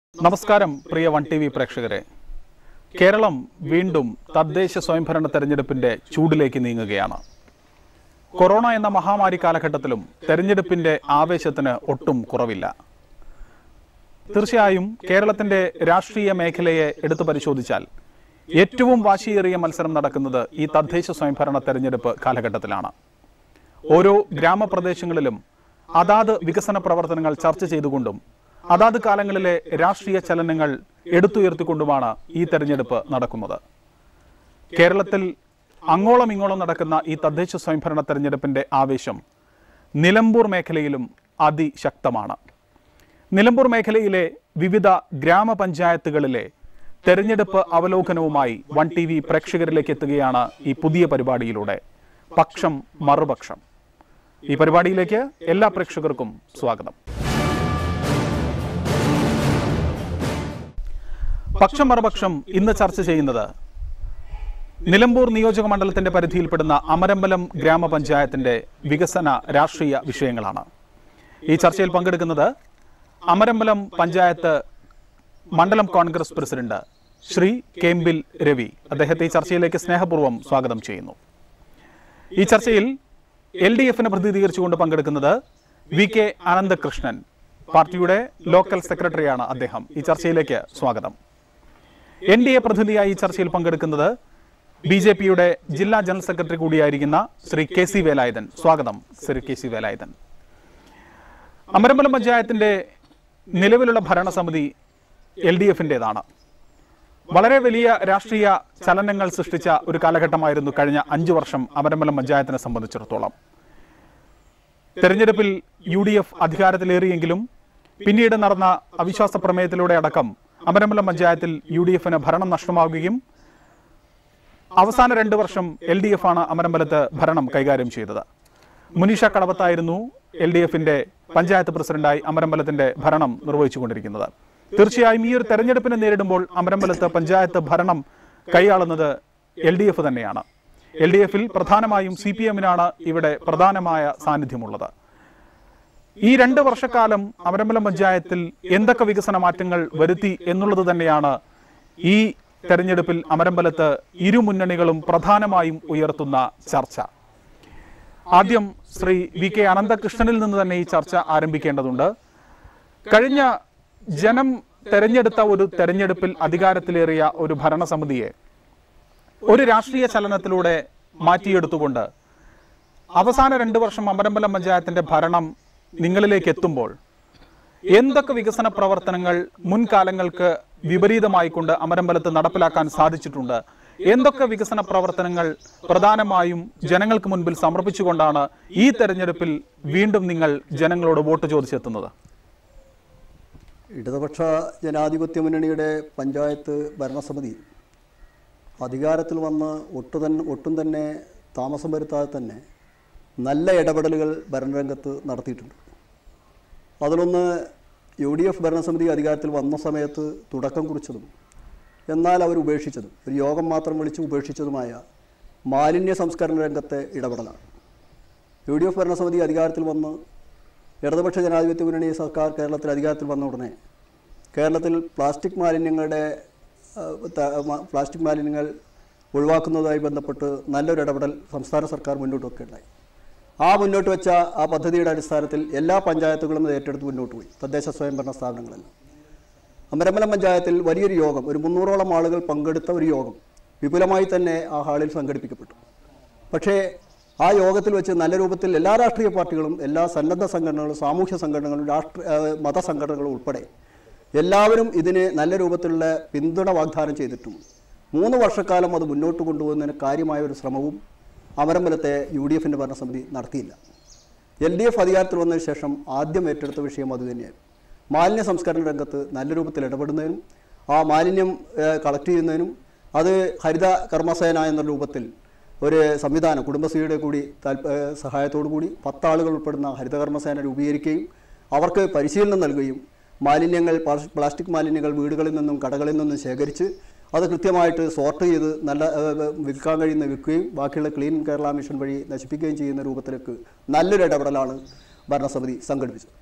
നമസ്കാരം പ്രിയ one T V പ്രേക്ഷകരെ കേരളം വീണ്ടും തദ്ദേശ സ്വയംഭരണ തെരഞ്ഞെടുപ്പിന്റെ ചൂടിലേക്ക് നീങ്ങുകയാണ് കൊറോണ എന്ന മഹാമാരി കാലഘട്ടത്തിലും തെരഞ്ഞെടുപ്പിന്റെ ആവേശത്തിന് ഒട്ടും കുറവില്ല തീർച്ചയായും കേരളത്തിന്റെ രാഷ്ട്രീയ മേഖലയെ എടുത്തു പരിശോധിച്ചാൽ ഏറ്റവും വാശിയേറിയ മത്സരം നടക്കുന്നത് ഈ തദ്ദേശ സ്വയംഭരണ തെരഞ്ഞെടുപ്പ് കാലഘട്ടത്തിലാണ് ഓരോ ഗ്രാമപ്രദേശങ്ങളിലും അതാത് വികസന പ്രവർത്തനങ്ങൾ ചർച്ച ചെയ്തുകൊണ്ടും അതാത് കാലങ്ങളിലെ രാഷ്ട്രീയ ചലനങ്ങൾ എടുത്തുയർത്തിക്കൊണ്ടുമാണ് ഈ തെരഞ്ഞെടുപ്പ് നടക്കുന്നത് കേരളത്തിൽ അങ്ങോളം ഇങ്ങോളം നടക്കുന്ന ഈ തദ്ദേശ സ്വയംഭരണ തെരഞ്ഞെടുപ്പിന്റെ ആവേശം നിലമ്പൂർ മേഖലയിലും അതിശക്തമാണ് നിലമ്പൂർ മേഖലയിലെ വിവിധ ഗ്രാമപഞ്ചായത്തുകളിലെ തെരഞ്ഞെടുപ്പ് അവലോകനവുമായി വൺ ടി വി പ്രേക്ഷകരിലേക്ക് എത്തുകയാണ് ഈ പുതിയ പരിപാടിയിലൂടെ പക്ഷം മറുപക്ഷം ഈ പരിപാടിയിലേക്ക് എല്ലാ പ്രേക്ഷകർക്കും സ്വാഗതം പക്ഷം മറുപക്ഷം ഇന്ന് ചർച്ച ചെയ്യുന്നത് നിലമ്പൂർ നിയോജക മണ്ഡലത്തിന്റെ പരിധിയിൽപ്പെടുന്ന അമരമ്പലം ഗ്രാമപഞ്ചായത്തിന്റെ വികസന രാഷ്ട്രീയ വിഷയങ്ങളാണ് ഈ ചർച്ചയിൽ പങ്കെടുക്കുന്നത് അമരമ്പലം പഞ്ചായത്ത് മണ്ഡലം കോൺഗ്രസ് പ്രസിഡന്റ് ശ്രീ കേമ്പിൽ രവി അദ്ദേഹത്തെ ഈ ചർച്ചയിലേക്ക് സ്നേഹപൂർവ്വം സ്വാഗതം ചെയ്യുന്നു ഈ ചർച്ചയിൽ എൽ ഡി എഫിനെ പ്രതിനിധീകരിച്ചുകൊണ്ട് പങ്കെടുക്കുന്നത് വി കെ അനന്തകൃഷ്ണൻ പാർട്ടിയുടെ ലോക്കൽ സെക്രട്ടറിയാണ് അദ്ദേഹം ഈ ചർച്ചയിലേക്ക് സ്വാഗതം എൻ ഡി എ പ്രതിനിധിയായി ഈ ചർച്ചയിൽ പങ്കെടുക്കുന്നത് ബി ജെ പിയുടെ ജില്ലാ ജനറൽ സെക്രട്ടറി കൂടിയായിരിക്കുന്ന ശ്രീ കെ സി വേലായുധൻ സ്വാഗതം ശ്രീ കെ സി വേലായുധൻ അമരമ്പലം പഞ്ചായത്തിന്റെ നിലവിലുള്ള ഭരണസമിതി എൽ ഡി എഫിൻ്റെതാണ് വളരെ വലിയ രാഷ്ട്രീയ ചലനങ്ങൾ സൃഷ്ടിച്ച ഒരു കാലഘട്ടമായിരുന്നു കഴിഞ്ഞ അഞ്ചു വർഷം അമരമ്പലം പഞ്ചായത്തിനെ സംബന്ധിച്ചിടത്തോളം തെരഞ്ഞെടുപ്പിൽ യു ഡി എഫ് അധികാരത്തിലേറിയെങ്കിലും പിന്നീട് നടന്ന അവിശ്വാസ പ്രമേയത്തിലൂടെ അടക്കം അമരമ്പലം പഞ്ചായത്തിൽ യു ഡി എഫിന് ഭരണം നഷ്ടമാവുകയും അവസാന രണ്ട് വർഷം എൽ ഡി എഫ് ആണ് അമരമ്പലത്ത് ഭരണം കൈകാര്യം ചെയ്തത് മുനീഷ കടവത്തായിരുന്നു എൽ ഡി എഫിന്റെ പഞ്ചായത്ത് പ്രസിഡന്റായി അമരമ്പലത്തിന്റെ ഭരണം നിർവഹിച്ചുകൊണ്ടിരിക്കുന്നത് തീർച്ചയായും ഈ ഒരു തെരഞ്ഞെടുപ്പിനെ നേരിടുമ്പോൾ അമരമ്പലത്ത് പഞ്ചായത്ത് ഭരണം കൈയാളുന്നത് എൽ ഡി എഫ് തന്നെയാണ് എൽ ഡി എഫിൽ പ്രധാനമായും സി പി എമ്മിനാണ് ഇവിടെ പ്രധാനമായ സാന്നിധ്യമുള്ളത് ഈ രണ്ട് വർഷക്കാലം അമരമ്പലം പഞ്ചായത്തിൽ എന്തൊക്കെ വികസന മാറ്റങ്ങൾ വരുത്തി എന്നുള്ളത് തന്നെയാണ് ഈ തെരഞ്ഞെടുപ്പിൽ അമരമ്പലത്ത് ഇരു മുന്നണികളും പ്രധാനമായും ഉയർത്തുന്ന ചർച്ച ആദ്യം ശ്രീ വി കെ അനന്തകൃഷ്ണനിൽ നിന്ന് തന്നെ ഈ ചർച്ച ആരംഭിക്കേണ്ടതുണ്ട് കഴിഞ്ഞ ജനം തെരഞ്ഞെടുത്ത ഒരു തെരഞ്ഞെടുപ്പിൽ അധികാരത്തിലേറിയ ഒരു ഭരണസമിതിയെ ഒരു രാഷ്ട്രീയ ചലനത്തിലൂടെ മാറ്റിയെടുത്തുകൊണ്ട് അവസാന രണ്ട് വർഷം അമരമ്പലം പഞ്ചായത്തിന്റെ ഭരണം നിങ്ങളിലേക്ക് എത്തുമ്പോൾ എന്തൊക്കെ വികസന പ്രവർത്തനങ്ങൾ മുൻകാലങ്ങൾക്ക് വിപരീതമായിക്കൊണ്ട് അമരമ്പലത്ത് നടപ്പിലാക്കാൻ സാധിച്ചിട്ടുണ്ട് എന്തൊക്കെ വികസന പ്രവർത്തനങ്ങൾ പ്രധാനമായും ജനങ്ങൾക്ക് മുൻപിൽ സമർപ്പിച്ചുകൊണ്ടാണ് ഈ തെരഞ്ഞെടുപ്പിൽ വീണ്ടും നിങ്ങൾ ജനങ്ങളോട് വോട്ട് ചോദിച്ചെത്തുന്നത് ഇടതുപക്ഷ ജനാധിപത്യ മുന്നണിയുടെ പഞ്ചായത്ത് ഭരണസമിതി അധികാരത്തിൽ വന്ന് ഒട്ടു തന്നെ ഒട്ടും തന്നെ താമസം വരുത്താതെ തന്നെ നല്ല ഇടപെടലുകൾ ഭരണരംഗത്ത് നടത്തിയിട്ടുണ്ട് അതിലൊന്ന് യു ഡി എഫ് ഭരണസമിതി അധികാരത്തിൽ വന്ന സമയത്ത് തുടക്കം കുറിച്ചതും എന്നാൽ അവർ ഉപേക്ഷിച്ചതും ഒരു യോഗം മാത്രം വിളിച്ച് ഉപേക്ഷിച്ചതുമായ മാലിന്യ സംസ്കരണ രംഗത്തെ ഇടപെടലാണ് യു ഡി എഫ് ഭരണസമിതി അധികാരത്തിൽ വന്ന് ഇടതുപക്ഷ ജനാധിപത്യ മുന്നണി സർക്കാർ കേരളത്തിൽ അധികാരത്തിൽ വന്ന ഉടനെ കേരളത്തിൽ പ്ലാസ്റ്റിക് മാലിന്യങ്ങളുടെ ആ, ത- മ- പ്ലാസ്റ്റിക് മാലിന്യങ്ങൾ ഒഴിവാക്കുന്നതുമായി ബന്ധപ്പെട്ട് നല്ലൊരു ഇടപെടൽ സംസ്ഥാന സർക്കാർ മുന്നോട്ട് വെക്കുകയുണ്ടായി ആ മുന്നോട്ട് വെച്ച ആ പദ്ധതിയുടെ അടിസ്ഥാനത്തിൽ എല്ലാ പഞ്ചായത്തുകളും ഇത് ഏറ്റെടുത്ത് മുന്നോട്ട് പോയി തദ്ദേശ സ്വയംഭരണ സ്ഥാപനങ്ങളെല്ലാം അമരമ്പലം പഞ്ചായത്തിൽ വലിയൊരു യോഗം ഒരു മുന്നൂറോളം ആളുകൾ പങ്കെടുത്ത ഒരു യോഗം വിപുലമായി തന്നെ ആ ഹാളിൽ സംഘടിപ്പിക്കപ്പെട്ടു പക്ഷേ ആ യോഗത്തിൽ വെച്ച് നല്ല രൂപത്തിൽ എല്ലാ രാഷ്ട്രീയ പാർട്ടികളും എല്ലാ സന്നദ്ധ സംഘടനകളും സാമൂഹ്യ സംഘടനകളും രാഷ്ട്രീയ ഏഹ് മതസംഘടനകളും ഉൾപ്പെടെ എല്ലാവരും ഇതിന് നല്ല രൂപത്തിലുള്ള പിന്തുണ വാഗ്ദാനം ചെയ്തിട്ടും മൂന്ന് വർഷക്കാലം അത് മുന്നോട്ട് കൊണ്ടുപോകുന്നതിന് കാര്യമായ ഒരു ശ്രമവും അമരമ്പലത്തെ യു ഡി എഫിൻ്റെ ഭരണസമിതി നടത്തിയില്ല എൽ ഡി എഫ് അധികാരത്തിൽ വന്നതിന് ശേഷം ആദ്യം ഏറ്റെടുത്ത വിഷയം അതുതന്നെയായിരുന്നു മാലിന്യ സംസ്കരണ രംഗത്ത് നല്ല രൂപത്തിൽ ഇടപെടുന്നതിനും ആ മാലിന്യം കളക്ട് ചെയ്യുന്നതിനും അത് ഹരിത കർമ്മസേന എന്ന രൂപത്തിൽ ഒരു സംവിധാനം കുടുംബശ്രീയുടെ കൂടി താല്പ ഏഹ് സഹായത്തോടു കൂടി പത്താളുകൾ ഉൾപ്പെടുന്ന ഹരിത കർമ്മസേന രൂപീകരിക്കുകയും അവർക്ക് പരിശീലനം നൽകുകയും മാലിന്യങ്ങൾ പ്ലാസ്- പ്ലാസ്റ്റിക് മാലിന്യങ്ങൾ വീടുകളിൽ നിന്നും കടകളിൽ നിന്നും ശേഖരിച്ച് അത് കൃത്യമായിട്ട് സോർട്ട് ചെയ്ത് നല്ല ഏഹ്, വിൽക്കാൻ കഴിയുന്ന വിൽക്കുകയും ബാക്കിയുള്ള ക്ലീൻ കേരള മിഷൻ വഴി നശിപ്പിക്കുകയും ചെയ്യുന്ന രൂപത്തിലേക്ക് നല്ലൊരു ഇടപെടലാണ് ഭരണസമിതി സംഘടിപ്പിച്ചത്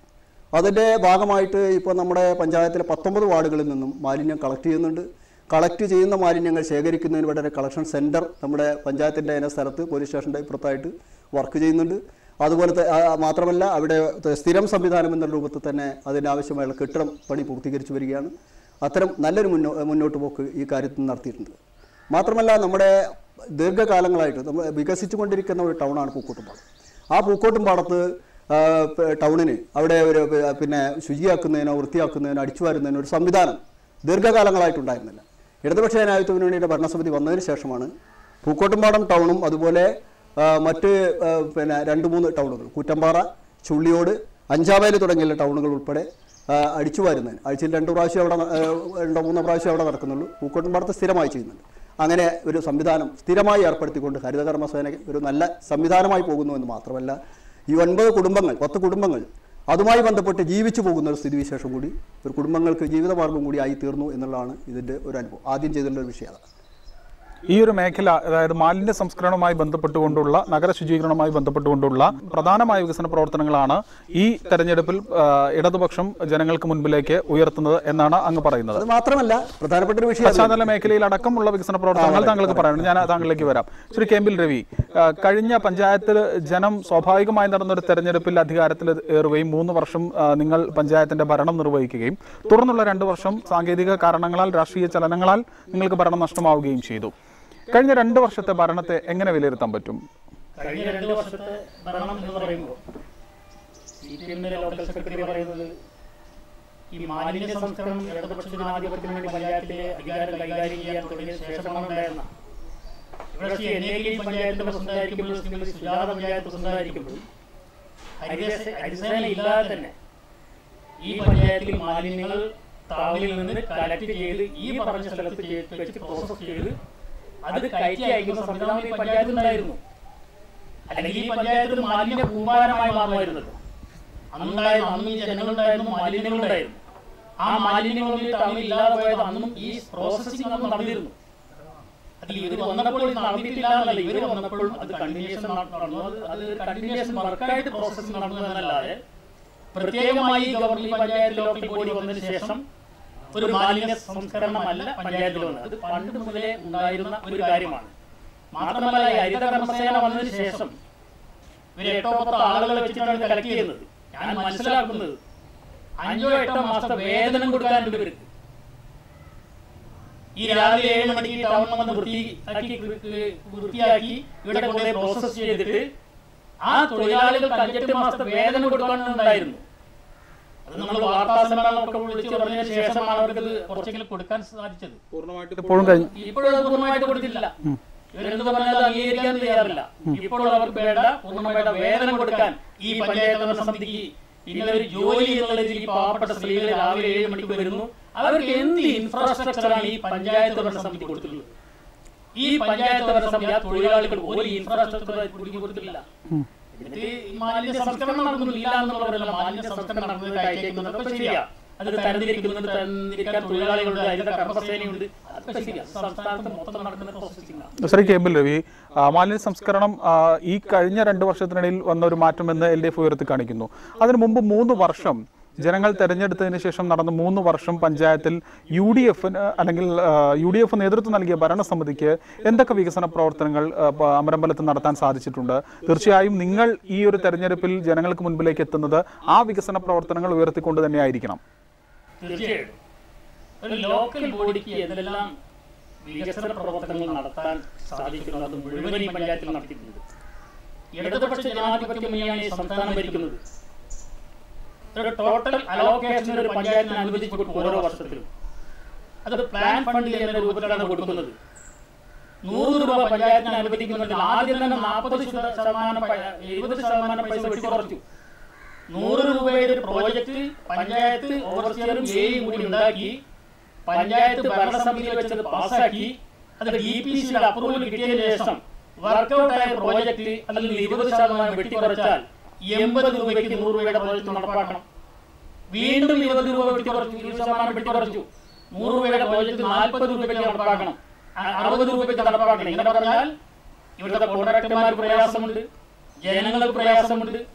അതിൻ്റെ ഭാഗമായിട്ട് ഇപ്പോൾ നമ്മുടെ പഞ്ചായത്തിലെ പത്തൊമ്പത് വാർഡുകളിൽ നിന്നും മാലിന്യം കളക്ട് ചെയ്യുന്നുണ്ട് കളക്ട് ചെയ്യുന്ന മാലിന്യങ്ങൾ ശേഖരിക്കുന്നതിന് ഇവിടെ ഒരു കളക്ഷൻ സെൻറ്റർ നമ്മുടെ പഞ്ചായത്തിൻ്റെ അതിനെ സ്ഥലത്ത് പോലീസ് സ്റ്റേഷൻ്റെ ഇപ്പുറത്തായിട്ട് വർക്ക് ചെയ്യുന്നുണ്ട് അതുപോലെ ത- ആ, മാത്രമല്ല അവിടെ സ്ഥിരം സംവിധാനം എന്ന രൂപത്തിൽ തന്നെ അതിനാവശ്യമായുള്ള കെട്ടിടം പണി പൂർത്തീകരിച്ചു വരികയാണ് അത്തരം നല്ലൊരു മുന്നോ മുന്നോട്ട് പോക്ക് ഈ കാര്യത്തിൽ നടത്തിയിട്ടുണ്ട് മാത്രമല്ല നമ്മുടെ ദീർഘകാലങ്ങളായിട്ട് നമ്മൾ വികസിച്ചുകൊണ്ടിരിക്കുന്ന ഒരു ടൗണാണ് പൂക്കോട്ടുംപാടം ആ പൂക്കോട്ടുംപാടത്ത് ആ, പ- ടൗണിന് അവിടെ ഒരു പ- പിന്നെ ശുചിയാക്കുന്നതിനോ വൃത്തിയാക്കുന്നതിനോ അടിച്ചുവാരുന്നതിനോ ഒരു സംവിധാനം ദീർഘകാലങ്ങളായിട്ടുണ്ടായിരുന്നില്ല ഇടതുപക്ഷ ജനാധിപത്യ മുന്നണിയുടെ ഭരണസമിതി വന്നതിന് ശേഷമാണ് പൂക്കോട്ടുംപാടം ടൗണും അതുപോലെ ആ, മറ്റ് ആ, പിന്നെ രണ്ട് മൂന്ന് ടൗണുകൾ കൂറ്റമ്പാറ ചുള്ളിയോട് അഞ്ചാമേൽ തുടങ്ങിയുള്ള ടൗണുകൾ ഉൾപ്പെടെ ആ, അടിച്ചു വാരുന്നതിന് ആഴ്ചയിൽ രണ്ട് പ്രാവശ്യം അവിടെ ന- ആ, രണ്ടോ മൂന്നോ പ്രാവശ്യം അവിടെ നടക്കുന്നുള്ളൂ പൂക്കോട്ടുംപാടത്ത് സ്ഥിരമായി ചെയ്യുന്നുണ്ട് അങ്ങനെ ഒരു സംവിധാനം സ്ഥിരമായി ഏർപ്പെടുത്തിക്കൊണ്ട് ഹരിതകർമ്മസേന ഒരു നല്ല സംവിധാനമായി പോകുന്നു എന്ന് മാത്രമല്ല ഈ ഒൻപത് കുടുംബങ്ങൾ പത്ത് കുടുംബങ്ങൾ അതുമായി ബന്ധപ്പെട്ട് ജീവിച്ചു പോകുന്ന ഒരു സ്ഥിതിവിശേഷം കൂടി ഒരു കുടുംബങ്ങൾക്ക് ജീവിതമാർഗം കൂടി ആയി തീർന്നു എന്നുള്ളതാണ് ഇതിൻ്റെ ഒരു അനുഭവം ആദ്യം ചെയ്തിട്ടുള്ള ഒരു വിഷയം അതാണ് ഈ ഒരു മേഖല അതായത് മാലിന്യ സംസ്കരണവുമായി ബന്ധപ്പെട്ടുകൊണ്ടുള്ള നഗര ശുചീകരണവുമായി ബന്ധപ്പെട്ടുകൊണ്ടുള്ള പ്രധാനമായ വികസന പ്രവർത്തനങ്ങളാണ് ഈ തെരഞ്ഞെടുപ്പിൽ ആ, ഇടതുപക്ഷം ജനങ്ങൾക്ക് മുൻപിലേക്ക് ഉയർത്തുന്നത് എന്നാണ് അങ്ങ് പറയുന്നത് അത് മാത്രമല്ല പ്രധാനപ്പെട്ട ഒരു വിഷയം അത് പശ്ചാത്തല മേഖലയിൽ അടക്കമുള്ള വികസന പ്രവർത്തനങ്ങൾ താങ്കൾക്ക് പറയാനുണ്ട് ഞാൻ താങ്കളിലേക്ക് വരാം ശ്രീ കെമ്പിൽ രവി ആ, കഴിഞ്ഞ പഞ്ചായത്തിൽ ജനം സ്വാഭാവികമായി നടന്നൊരു തെരഞ്ഞെടുപ്പിൽ അധികാരത്തിൽ ഏറുകയും മൂന്ന് വർഷം ആ, നിങ്ങൾ പഞ്ചായത്തിന്റെ ഭരണം നിർവഹിക്കുകയും തുടർന്നുള്ള രണ്ട് വർഷം സാങ്കേതിക കാരണങ്ങളാൽ രാഷ്ട്രീയ ചലനങ്ങളാൽ നിങ്ങൾക്ക് ഭരണം നഷ്ടമാവുകയും ചെയ്തു കഴിഞ്ഞ രണ്ട് വർഷത്തെ ഭരണത്തെ എങ്ങനെ വിലയിരുത്താൻ പറ്റും കഴിഞ്ഞ രണ്ട് വർഷത്തെ ഭരണം എന്ന് പറയുമ്പോൾ സി പി എമ്മിന്റെ ലോക്കൽ സെക്രട്ടറി പറയുന്നത് ഈ മാലിന്യ സംസ്കരണം ഇടതുപക്ഷ ജനാധിപത്യത്തിന് വേണ്ടി പഞ്ചായത്തിലെ അധികാരം കൈകാര്യം ചെയ്യാൻ തുടങ്ങിയ ശേഷമാണ് ഉണ്ടായിരുന്ന ഇവിടെ ശ്രീ എൻ എ പഞ്ചായത്ത് പ്രസിഡന്റായിരിക്കുമ്പോഴും ശ്രീമതി സുജാത പഞ്ചായത്ത് പ്രസിഡന്റായിരിക്കുമ്പോഴും ഹരിതസേ ഹരിതസേന ഇല്ലാതെ തന്നെ ഈ പഞ്ചായത്തിൽ മാലിന്യങ്ങൾ താവലിൽ നിന്ന് കളക്ട് ചെയ്ത് ഈ പറഞ്ഞ സ്ഥലത്ത് ചെയ്ത് വെച്ച് പ്രോസസ് ചെയ്ത് അത് കയറ്റി അയക്കുന്ന സംവിധാനം ഈ പഞ്ചായത്തിനുണ്ടായിരുന്നു അല്ലെങ്കിൽ ഈ പഞ്ചായത്തിൽ മാലിന്യ കൂമ്പാരമായി മാറുമായിരുന്നല്ലോ അന്നുണ്ടായിരുന്നു അന്നും ഈ ജനങ്ങളുണ്ടായിരുന്നു മാലിന്യങ്ങളുണ്ടായിരുന്നു ആ മാലിന്യങ്ങളൊന്നും ടൗണിൽ ഇല്ലാതെ പോയത് അന്നും ഈ പ്രോസസ്സിംഗ് അന്ന് നടന്നിരുന്നു അതിൽ ഇവർ വന്നപ്പോൾ ഇത് നടന്നിട്ടില്ല എന്നല്ല ഇവർ വന്നപ്പോഴും അത് കണ്ടിന്യൂഷൻ നടന്നു അത് അത് കണ്ടിന്യൂഷൻ വർക്കായിട്ട് പ്രോസസ്സിംഗ് നടന്നു എന്നല്ലാതെ പ്രത്യേകമായി ഗവർണർ പഞ്ചായത്ത് ലോക്കൽ ബോഡി വന്നതിന് ശേഷം ഒരു മാലിന്യ സംസ്കരണമല്ല പഞ്ചായത്തിൽ വന്നത് അത് പണ്ട് മുതലേ ഉണ്ടായിരുന്ന ഒരു കാര്യമാണ് മാത്രമല്ല ഈ ഹരിത കർമ്മസേന വന്നതിന് ശേഷം ഇവർ എട്ടോ പത്തോ ആളുകളെ വെച്ചിട്ടാണ് കളക്ട് ചെയ്യുന്നത് ഞാൻ മനസ്സിലാക്കുന്നത് അഞ്ചോ എട്ടോ മാസത്തെ വേതനം കൊടുക്കാനുണ്ട് ഇവർക്ക് ഈ രാവിലെ ഏഴ് മണിക്ക് ടൗൺ വന്ന് വൃത്തിയാക്കി വൃത്തിയാക്കി ഇവിടെ കൊണ്ടുപോയി പ്രോസസ് ചെയ്തിട്ട് ആ തൊഴിലാളികൾക്ക് അഞ്ചെട്ട് മാസത്തെ വേതനം കൊടുക്കാനുണ്ടായിരുന്നു അത് നമ്മൾ വാർത്താ സമ്മേളനമൊക്കെ വിളിച്ച് പറഞ്ഞതിന് ശേഷമാണ് അവർക്ക് ഇത് കുറച്ചെങ്കിലും കൊടുക്കാൻ സാധിച്ചത് ഇപ്പോഴും കഴിഞ്ഞു ഇപ്പോഴും അത് പൂർണ്ണമായിട്ട് കൊടുത്തിട്ടില്ല ഇവരെന്ത് പറഞ്ഞാലും അംഗീകരിക്കാൻ തയ്യാറില്ല ഇപ്പോഴും അവർക്ക് വേണ്ട പൂർണ്ണമായിട്ട് വേതനം കൊടുക്കാൻ ഈ പഞ്ചായത്ത് ഭരണ സമിതിക്ക് പിന്നെ ഒരു ജോലി എന്നുള്ള രീതിയിൽ ഈ പാവപ്പെട്ട സ്ത്രീകൾ രാവിലെ ഏഴ് മണിക്ക് വരുന്നു അവർക്ക് എന്ത് ഇൻഫ്രാസ്ട്രക്ചറാണ് ഈ പഞ്ചായത്ത് ഭരണ സമിതി കൊടുത്തിട്ടുള്ളത് ഈ പഞ്ചായത്ത് ഭരണ സമിതി ആ തൊഴിലാളികൾ ഒരു ഇൻഫ്രാസ്ട്രക്ചർ കുടുങ്ങി കൊടുത്തിട്ടില്ല എന്നിട്ട് ഈ മാലിന്യ സംസ്കരണം നടക്കുന്നില്ല എന്നുള്ളവരല്ല മാലിന്യ സംസ്കരണം നടന്നത് അയച്ചേക്കുന്നതൊക്കെ ശരിയാ അത് തരംതിരിക്കുന്നുണ്ട് തരംതിരിക്കാൻ തൊഴിലാളികളുണ്ട് അതിന്റെ കർമ്മസേനയുണ്ട് അതൊക്കെ ശരിയാ സംസ്ഥാനത്ത് മൊത്തം നടക്കുന്ന പ്രോസസ്സിംഗ് ആണ് ശ്രീ കെമ്പിൽ രവി ആ, മാലിന്യ സംസ്കരണം ആ, ഈ കഴിഞ്ഞ രണ്ട് വർഷത്തിനിടയിൽ വന്ന ഒരു മാറ്റമെന്ന് എൽ ഡി എഫ് ഉയർത്തി കാണിക്കുന്നു അതിനു മുമ്പ് മൂന്ന് വർഷം ജനങ്ങൾ തെരഞ്ഞെടുത്തതിന് ശേഷം നടന്ന മൂന്ന് വർഷം പഞ്ചായത്തിൽ യു ഡി എഫിന് അല്ലെങ്കിൽ യു ഡി എഫ് നേതൃത്വം നൽകിയ ഭരണസമിതിക്ക് എന്തൊക്കെ വികസന പ്രവർത്തനങ്ങൾ ആ, പ- അമരമ്പലത്ത് നടത്താൻ സാധിച്ചിട്ടുണ്ട് തീർച്ചയായും നിങ്ങൾ ഈ ഒരു തെരഞ്ഞെടുപ്പിൽ ജനങ്ങൾക്ക് മുൻപിലേക്ക് എത്തുന്നത് ആ വികസന പ്രവർത്തനങ്ങൾ ഉയർത്തിക്കൊണ്ട് തന്നെ ആയിരിക്കണം തീർച്ചയായിട്ടും ഒരു ലോക്കൽ ബോഡിക്ക് എന്തെല്ലാം വികസന പ്രവർത്തനങ്ങൾ നടത്താൻ സാധിക്കുന്നത് അത് മുഴുവൻ ഈ പഞ്ചായത്തിൽ നടത്തിയിട്ടുണ്ട് ഇടതുപക്ഷ ജനാധിപത്യ മുന്നണിയാണ് ഈ സംസ്ഥാനം ഭരിക്കുന്നത് ഒരു ടോട്ടൽ അലോക്കേഷൻ ഒരു പഞ്ചായത്തിന് അനുവദിച്ചു കൊടുക്കും ഓരോ വർഷത്തിലും അത് പ്ലാൻ ഫണ്ട് എന്ന രൂപത്തിലാണ് കൊടുക്കുന്നത് നൂറ് രൂപ പഞ്ചായത്തിന് അനുവദിക്കുന്നുണ്ട് ആദ്യം തന്നെ നാൽപ്പത് ശതമാനം പ- എഴുപത് ശതമാനം പൈസ വെട്ടി കുറച്ചു നൂറ് രൂപയുടെ ഒരു പ്രോജക്റ്റ് പഞ്ചായത്ത് ഓവർസിയറും എയും കൂടി ഉണ്ടാക്കി പഞ്ചായത്ത് ഭരണസമിതിയിൽ വെച്ചത് പാസ്സാക്കി അത് ഡി പി സിയുടെ അപ്രൂവൽ കിട്ടിയതിനു ശേഷം വർക്കൗട്ട് ആയ പ്രോജക്റ്റ് അതിൽ നിന്ന് ഇരുപത് ശതമാനം വെട്ടിക്കുറച്ചാൽ എൺപത് രൂപയ്ക്ക് നൂറ് രൂപയുടെ പ്രോജക്റ്റ് നടപ്പാക്കണം വീണ്ടും ഇരുപത് രൂപ വെട്ടിക്കുറച്ചു ഇരുപത് ശതമാനം വെട്ടിക്കുറച്ചു നൂറ് രൂപയുടെ പ്രോജക്റ്റ് നാൽപ്പത് രൂപയ്ക്ക് നടപ്പാക്കണം അ- അറുപത് രൂപയ്ക്ക് നടപ്പാക്കണം ഇങ്ങനെ പറഞ്ഞാൽ ഇവിടുത്തെ കോൺട്രാക്ടർമാർക്ക് പ്രയാസമുണ്ട് ജനങ്ങൾക്ക് പ്രയാസമുണ്ട്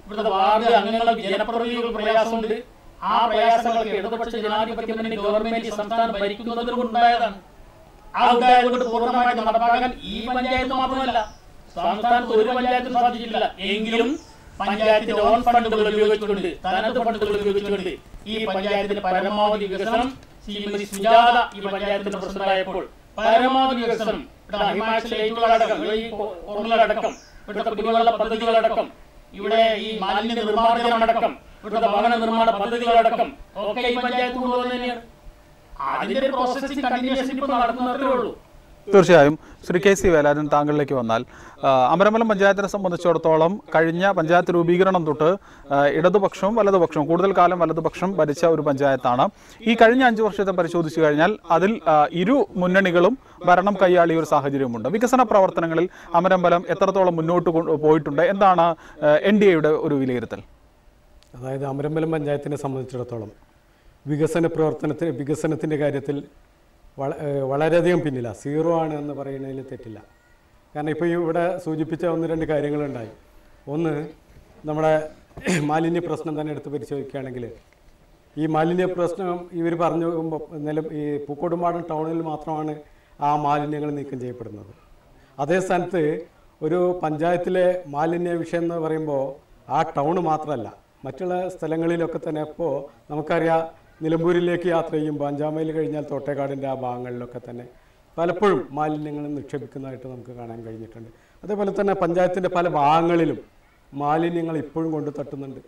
ഇവിടുത്തെ വാർഡ് അംഗങ്ങളുടെ ജനപ്രതിനിധികൾ പ്രയാസമുണ്ട് ആ പ്രയാസങ്ങൾക്ക് ഇടതുപക്ഷ ജനാധിപത്യ മുന്നണി ഗവൺമെന്റ് സംസ്ഥാനം ഭരിക്കുന്നതിന് ഉണ്ടായതാണ് ആ ഉണ്ടായത് കൊണ്ട് പൂർണ്ണമായിട്ട് നടപ്പാക്കാൻ ഈ പഞ്ചായത്ത് മാത്രമല്ല സംസ്ഥാനത്ത് ഒരു പഞ്ചായത്തും സാധിച്ചിട്ടില്ല എങ്കിലും പഞ്ചായത്തിന്റെ ഓൺ ഫണ്ടുകൾ ഉപയോഗിച്ചുകൊണ്ട് തനത് ഫണ്ടുകൾ ഉപയോഗിച്ചുകൊണ്ട് ഈ പഞ്ചായത്തിന്റെ പരമാവധി വികസനം ശ്രീമതി സുജാത ഈ പഞ്ചായത്തിന്റെ പ്രസിഡന്റായപ്പോൾ പരമാവധി വികസനം ഇവിടെ ഹിമാചൽ ലൈറ്റുകളടക്കം ഇവിടെ ഈ കോർണറടക്കം ഇവിടുത്തെ കുടിവെള്ള പദ്ധതികളടക്കം ഇവിടെ ഈ മാലിന്യ നിർമ്മാർജ്ജനമടക്കം ഇവിടുത്തെ ഭവന നിർമ്മാണ പദ്ധതികളടക്കം ഒക്കെ ഈ പഞ്ചായത്ത് കൊണ്ടുവന്ന് തന്നെയാണ് അതിന്റെ ഒരു പ്രോസസ്സിംഗ് കണ്ടിന്യൂഷൻ ഇപ്പോൾ നടക്കുന്നതേ ഉള്ളൂ തീർച്ചയായും ശ്രീ കെ സി വേലാരൻ താങ്കളിലേക്ക് വന്നാൽ ആ, അമരമലം പഞ്ചായത്തിനെ സംബന്ധിച്ചിടത്തോളം കഴിഞ്ഞ പഞ്ചായത്ത് രൂപീകരണം തൊട്ട് ആ, ഇടതുപക്ഷവും വലതുപക്ഷവും കൂടുതൽ കാലം വലതുപക്ഷം ഭരിച്ച ഒരു പഞ്ചായത്താണ് ഈ കഴിഞ്ഞ അഞ്ചു വർഷത്തെ പരിശോധിച്ചു കഴിഞ്ഞാൽ അതിൽ ആ, ഇരു മുന്നണികളും ഭരണം കൈയാളിയ ഒരു സാഹചര്യമുണ്ട് വികസന പ്രവർത്തനങ്ങളിൽ അമരമ്പലം എത്രത്തോളം മുന്നോട്ട് കൊ- പോയിട്ടുണ്ട് എന്താണ് എൻ ഡി എയുടെ ഒരു വിലയിരുത്തൽ അതായത് അമരമ്പലം പഞ്ചായത്തിനെ സംബന്ധിച്ചിടത്തോളം വികസന പ്രവർത്തനത്തിന് വികസനത്തിൻ്റെ കാര്യത്തിൽ വള ഏഹ് വളരെയധികം പിന്നില്ല സീറോ ആണ് എന്ന് പറയുന്നതിൽ തെറ്റില്ല കാരണം ഇപ്പോൾ ഇവിടെ സൂചിപ്പിച്ച ഒന്ന് രണ്ട് കാര്യങ്ങളുണ്ടായി ഒന്ന് നമ്മുടെ മാലിന്യ പ്രശ്നം തന്നെ എടുത്ത് പരിശോധിക്കുകയാണെങ്കിൽ ഈ മാലിന്യ പ്രശ്നം ഇവർ പറഞ്ഞു നില ഈ പൂക്കോടുംപാടം ടൗണിൽ മാത്രമാണ് ആ മാലിന്യങ്ങൾ നീക്കം ചെയ്യപ്പെടുന്നത് അതേ സ്ഥാനത്ത് ഒരു പഞ്ചായത്തിലെ മാലിന്യ വിഷയം എന്ന് പറയുമ്പോൾ ആ ടൗൺ മാത്രമല്ല മറ്റുള്ള സ്ഥലങ്ങളിലൊക്കെ തന്നെ ഇപ്പോൾ നമുക്കറിയാം നിലമ്പൂരിലേക്ക് യാത്ര ചെയ്യുമ്പോൾ അഞ്ചാം മൈൽ കഴിഞ്ഞാൽ തോട്ടേക്കാടിൻ്റെ ആ ഭാഗങ്ങളിലൊക്കെ തന്നെ പലപ്പോഴും മാലിന്യങ്ങൾ നിക്ഷേപിക്കുന്നതായിട്ട് നമുക്ക് കാണാൻ കഴിഞ്ഞിട്ടുണ്ട് അതേപോലെ തന്നെ പഞ്ചായത്തിൻ്റെ പല ഭാഗങ്ങളിലും മാലിന്യങ്ങൾ ഇപ്പോഴും കൊണ്ടു തട്ടുന്നുണ്ട്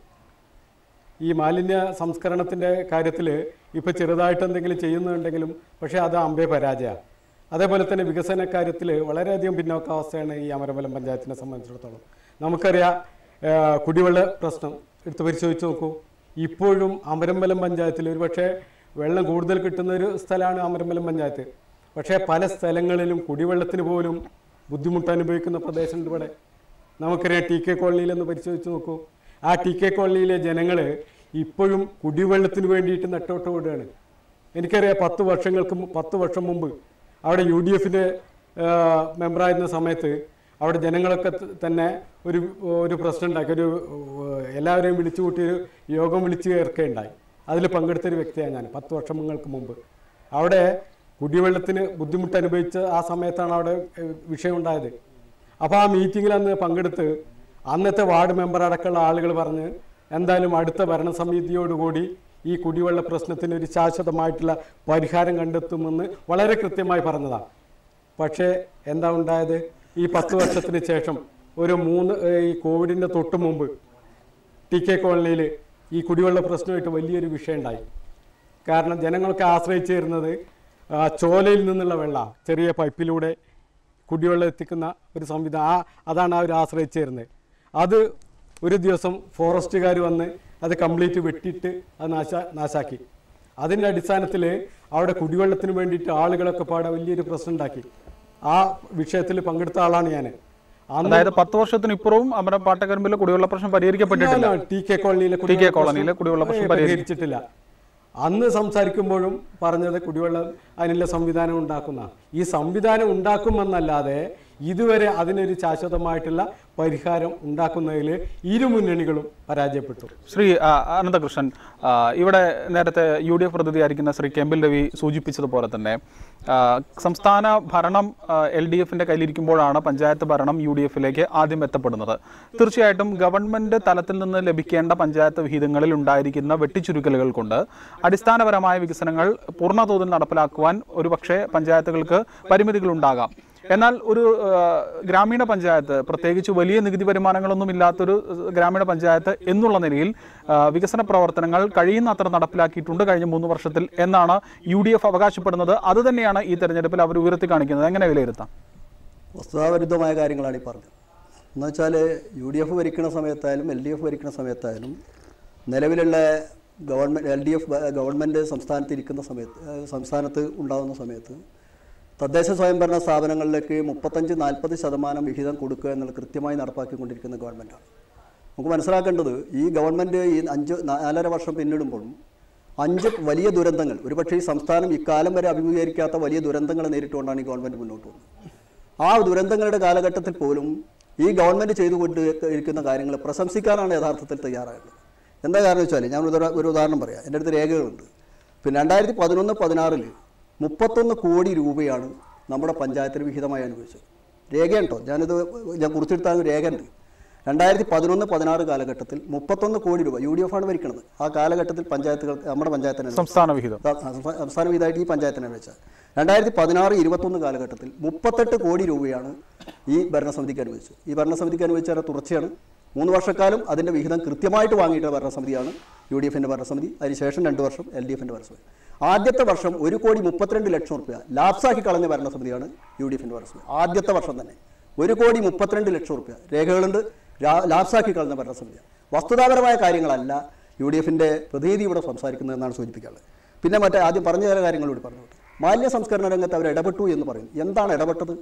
ഈ മാലിന്യ സംസ്കരണത്തിൻ്റെ കാര്യത്തിൽ ഇപ്പോൾ ചെറുതായിട്ട് എന്തെങ്കിലും ചെയ്യുന്നുണ്ടെങ്കിലും പക്ഷേ അത് അമ്പേ പരാജയമാണ് അതേപോലെ തന്നെ വികസന കാര്യത്തിൽ വളരെയധികം പിന്നോക്കാവസ്ഥയാണ് ഈ അമരമ്പലം പഞ്ചായത്തിനെ സംബന്ധിച്ചിടത്തോളം നമുക്കറിയാം ആ, കുടിവെള്ള പ്രശ്നം എടുത്ത് പരിശോധിച്ച് നോക്കൂ ഇപ്പോഴും അമരമ്പലം പഞ്ചായത്തിൽ ഒരു പക്ഷേ വെള്ളം കൂടുതൽ കിട്ടുന്ന ഒരു സ്ഥലമാണ് അമരമ്പലം പഞ്ചായത്ത് പക്ഷേ പല സ്ഥലങ്ങളിലും കുടിവെള്ളത്തിന് പോലും ബുദ്ധിമുട്ട് അനുഭവിക്കുന്ന പ്രദേശമുണ്ട് ഇവിടെ നമുക്കറിയാം ടി കെ കോളനിയിലൊന്ന് പരിശോധിച്ച് നോക്കൂ ആ ടി കെ കോളനിയിലെ ജനങ്ങൾ ഇപ്പോഴും കുടിവെള്ളത്തിന് വേണ്ടിയിട്ട് നെട്ടോട്ട് ഓടുകയാണ് എനിക്കറിയാം പത്ത് വർഷങ്ങൾക്ക് മു- പത്ത് വർഷം മുമ്പ് അവിടെ യു ഡി എഫിൻ്റെ മെമ്പറായിരുന്ന സമയത്ത് അവിടെ ജനങ്ങളൊക്കെ ത- തന്നെ ഒരു ഒരു പ്രശ്നം ഉണ്ടാക്കി ഒരു ഏഹ്, എല്ലാവരെയും വിളിച്ചു കൂട്ടി ഒരു യോഗം വിളിച്ചു ചേർക്കുകയുണ്ടായി അതിൽ പങ്കെടുത്തൊരു വ്യക്തിയാണ് ഞാൻ പത്ത് വർഷങ്ങൾക്ക് മുമ്പ് അവിടെ കുടിവെള്ളത്തിന് ബുദ്ധിമുട്ട് അനുഭവിച്ച ആ സമയത്താണ് അവിടെ ഏഹ്, വിഷയം ഉണ്ടായത് അപ്പോൾ ആ മീറ്റിങ്ങിൽ അന്ന് പങ്കെടുത്ത് അന്നത്തെ വാർഡ് മെമ്പർ അടക്കമുള്ള ആളുകൾ പറഞ്ഞ് എന്തായാലും അടുത്ത ഭരണസമിതിയോടുകൂടി ഈ കുടിവെള്ള പ്രശ്നത്തിന് ഒരു ശാശ്വതമായിട്ടുള്ള പരിഹാരം കണ്ടെത്തുമെന്ന് വളരെ കൃത്യമായി പറഞ്ഞതാണ് പക്ഷേ എന്താ ഉണ്ടായത് ഈ പത്ത് വർഷത്തിന് ശേഷം ഒരു മൂന്ന് ഏഹ്, ഈ കോവിഡിൻ്റെ തൊട്ട് മുമ്പ് ടി കെ കോളനിയിൽ ഈ കുടിവെള്ള പ്രശ്നമായിട്ട് വലിയൊരു വിഷയം ഉണ്ടായി കാരണം ജനങ്ങൾക്ക് ആശ്രയിച്ചിരുന്നത് ആ, ചോലയിൽ നിന്നുള്ള വെള്ളം ചെറിയ പൈപ്പിലൂടെ കുടിവെള്ളം എത്തിക്കുന്ന ഒരു സംവിധാനം ആ അതാണ് അവർ ആശ്രയിച്ചിരുന്നത് അത് ഒരു ദിവസം ഫോറസ്റ്റുകാർ വന്ന് അത് കംപ്ലീറ്റ് വെട്ടിയിട്ട് അത് നാശ നാശാക്കി അതിൻ്റെ അടിസ്ഥാനത്തിൽ അവിടെ കുടിവെള്ളത്തിന് വേണ്ടിയിട്ട് ആളുകളൊക്കെ പാടെ വലിയൊരു പ്രശ്നം ഉണ്ടാക്കി ആ വിഷയത്തിൽ പങ്കെടുത്ത ആളാണ് ഞാൻ അന്ന് അതായത് പത്ത് വർഷത്തിന് ഇപ്പുറവും അമരം പാട്ടക്കരമ്പിലെ കുടിവെള്ള പ്രശ്നം പരിഹരിക്കപ്പെട്ടിട്ടില്ല ടി കെ കോളനിയിലെ ടി കെ കോളനിയിലെ കുടിവെള്ള പ്രശ്നം ഏ, പരിഹരിച്ചിട്ടില്ല അന്ന് സംസാരിക്കുമ്പോഴും പറഞ്ഞത് കുടിവെള്ളം അതിനുള്ള സംവിധാനം ഉണ്ടാക്കുന്ന ഈ സംവിധാനം ഉണ്ടാക്കുമെന്നല്ലാതെ ഇതുവരെ അതിനൊരു ശാശ്വതമായിട്ടുള്ള പരിഹാരം ഉണ്ടാക്കുന്നതിൽ ഇരു മുന്നണികളും പരാജയപ്പെട്ടു ശ്രീ ആ, അനന്തകൃഷ്ണൻ ആ, ഇവിടെ നേരത്തെ യു ഡി എഫ് പ്രതിനിധിയായിരിക്കുന്ന ശ്രീ കെമ്പിൽ രവി സൂചിപ്പിച്ചതുപോലെ തന്നെ ആ, സംസ്ഥാന ഭരണം എൽ ഡി എഫിന്റെ കയ്യിലിരിക്കുമ്പോഴാണ് പഞ്ചായത്ത് ഭരണം യു ഡി എഫിലേക്ക് ആദ്യം എത്തപ്പെടുന്നത് തീർച്ചയായിട്ടും ഗവൺമെന്റ് തലത്തിൽ നിന്ന് ലഭിക്കേണ്ട പഞ്ചായത്ത് വിഹിതങ്ങളിൽ ഉണ്ടായിരിക്കുന്ന വെട്ടിച്ചുരുക്കലുകൾ കൊണ്ട് അടിസ്ഥാനപരമായ വികസനങ്ങൾ പൂർണ്ണതോതിൽ നടപ്പിലാക്കുവാൻ ഒരുപക്ഷെ പഞ്ചായത്തുകൾക്ക് പരിമിതികൾ ഉണ്ടാകാം എന്നാൽ ഒരു ആ, ഗ്രാമീണ പഞ്ചായത്ത് പ്രത്യേകിച്ച് വലിയ നികുതി വരുമാനങ്ങളൊന്നും ഇല്ലാത്തൊരു ആ, ഗ്രാമീണ പഞ്ചായത്ത് എന്നുള്ള നിലയിൽ ആ, വികസന പ്രവർത്തനങ്ങൾ കഴിയുന്നത്ര നടപ്പിലാക്കിയിട്ടുണ്ട് കഴിഞ്ഞ മൂന്ന് വർഷത്തിൽ എന്നാണ് യു ഡി എഫ് അവകാശപ്പെടുന്നത് അത് തന്നെയാണ് ഈ തെരഞ്ഞെടുപ്പിൽ അവർ ഉയർത്തി കാണിക്കുന്നത് എങ്ങനെ വിലയിരുത്താം വസ്തുതാവിരുദ്ധമായ കാര്യങ്ങളാണ് ഈ പറഞ്ഞത് എന്ന് വെച്ചാൽ യു ഡി എഫ് ഭരിക്കുന്ന സമയത്തായാലും എൽ ഡി എഫ് ഭരിക്കുന്ന സമയത്തായാലും നിലവിലുള്ള government L D F government സംസ്ഥാനത്ത് ഇരിക്കുന്ന സമയത്ത് ഏഹ് സംസ്ഥാനത്ത് ഉണ്ടാകുന്ന സമയത്ത് തദ്ദേശ സ്വയംഭരണ സ്ഥാപനങ്ങളിലേക്ക് മുപ്പത്തഞ്ച് നാൽപ്പത് ശതമാനം വിഹിതം കൊടുക്കുക എന്നുള്ളത് കൃത്യമായി നടപ്പാക്കിക്കൊണ്ടിരിക്കുന്ന ഗവൺമെൻറ്റാണ് നമുക്ക് മനസ്സിലാക്കേണ്ടത് ഈ ഗവൺമെൻറ് ഈ അഞ്ച് നാലര വർഷം പിന്നിടുമ്പോഴും അഞ്ച് വലിയ ദുരന്തങ്ങൾ ഒരുപക്ഷേ ഈ സംസ്ഥാനം ഇക്കാലം വരെ അഭിമുഖീകരിക്കാത്ത വലിയ ദുരന്തങ്ങൾ നേരിട്ടുകൊണ്ടാണ് ഈ ഗവൺമെൻറ് മുന്നോട്ട് പോകുന്നത് ആ ദുരന്തങ്ങളുടെ കാലഘട്ടത്തിൽ പോലും ഈ ഗവൺമെൻറ് ചെയ്തുകൊണ്ട് ഇരിക്കുന്ന കാര്യങ്ങൾ പ്രശംസിക്കാനാണ് യഥാർത്ഥത്തിൽ തയ്യാറാകുന്നത് എന്താ കാരണം വെച്ചാൽ ഞാൻ ഒരു ഉദാ- ഒരു ഉദാഹരണം പറയാം എൻ്റെ അടുത്ത് രേഖകളുണ്ട് പിന്നെ രണ്ടായിരത്തി പതിനൊന്ന് പതിനാറിൽ മുപ്പത്തൊന്ന് കോടി രൂപയാണ് നമ്മുടെ പഞ്ചായത്തിന് വിഹിതമായി അനുവദിച്ചത് രേഖയുണ്ടോ ഞാനിത് ഞാൻ കുറിച്ചെടുത്താൽ രേഖയുണ്ട് രണ്ടായിരത്തി പതിനൊന്ന് പതിനാറ് കാലഘട്ടത്തിൽ മുപ്പത്തൊന്ന് കോടി രൂപ യു ഡി എഫ് ആണ് ഭരിക്കുന്നത് ആ കാലഘട്ടത്തിൽ പഞ്ചായത്തുകൾ നമ്മുടെ പഞ്ചായത്തിന് സംസ്ഥാന വിഹിതം സംസ്ഥാന സംസ്ഥാന വിഹിതമായിട്ട് ഈ പഞ്ചായത്തിനെ വെച്ചാൽ രണ്ടായിരത്തി പതിനാറ് ഇരുപത്തൊന്ന് കാലഘട്ടത്തിൽ മുപ്പത്തെട്ട് കോടി രൂപയാണ് ഈ ഭരണസമിതിക്ക് അനുവദിച്ചത് ഈ ഭരണസമിതിക്ക് അനുവദിച്ച തുടർച്ചയാണ് മൂന്ന് വർഷക്കാലം അതിൻ്റെ വിഹിതം കൃത്യമായിട്ട് വാങ്ങിയിട്ടുള്ള ഭരണസമിതിയാണ് യു ഡി എഫിൻ്റെ ഭരണസമിതി അതിനുശേഷം രണ്ട് വർഷം എൽ ഡി എഫിൻ്റെ ഭരണസമിതി ആദ്യത്തെ വർഷം ഒരു കോടി മുപ്പത്തിരണ്ട് ലക്ഷം റുപ്യ ലാപ്സാക്കി കളഞ്ഞ ഭരണസമിതിയാണ് യു ഡി എഫിൻ്റെ ഭരണസമിതി ആദ്യത്തെ വർഷം തന്നെ ഒരു കോടി മുപ്പത്തിരണ്ട് ലക്ഷം റുപ്യ രേഖകളുണ്ട് രാ- ലാപ്സാക്കി കളഞ്ഞ ഭരണസമിതിയാണ് വസ്തുതാപരമായ കാര്യങ്ങളല്ല യു ഡി എഫിൻ്റെ പ്രതിനിധി ഇവിടെ സംസാരിക്കുന്നതെന്നാണ് സൂചിപ്പിക്കാനുള്ളത് പിന്നെ മറ്റേ ആദ്യം പറഞ്ഞ ചില കാര്യങ്ങളോട് പറഞ്ഞു മാലിന്യ സംസ്കരണ രംഗത്ത് അവർ ഇടപെട്ടു എന്ന് പറയുന്നു എന്താണ് ഇടപെട്ടത്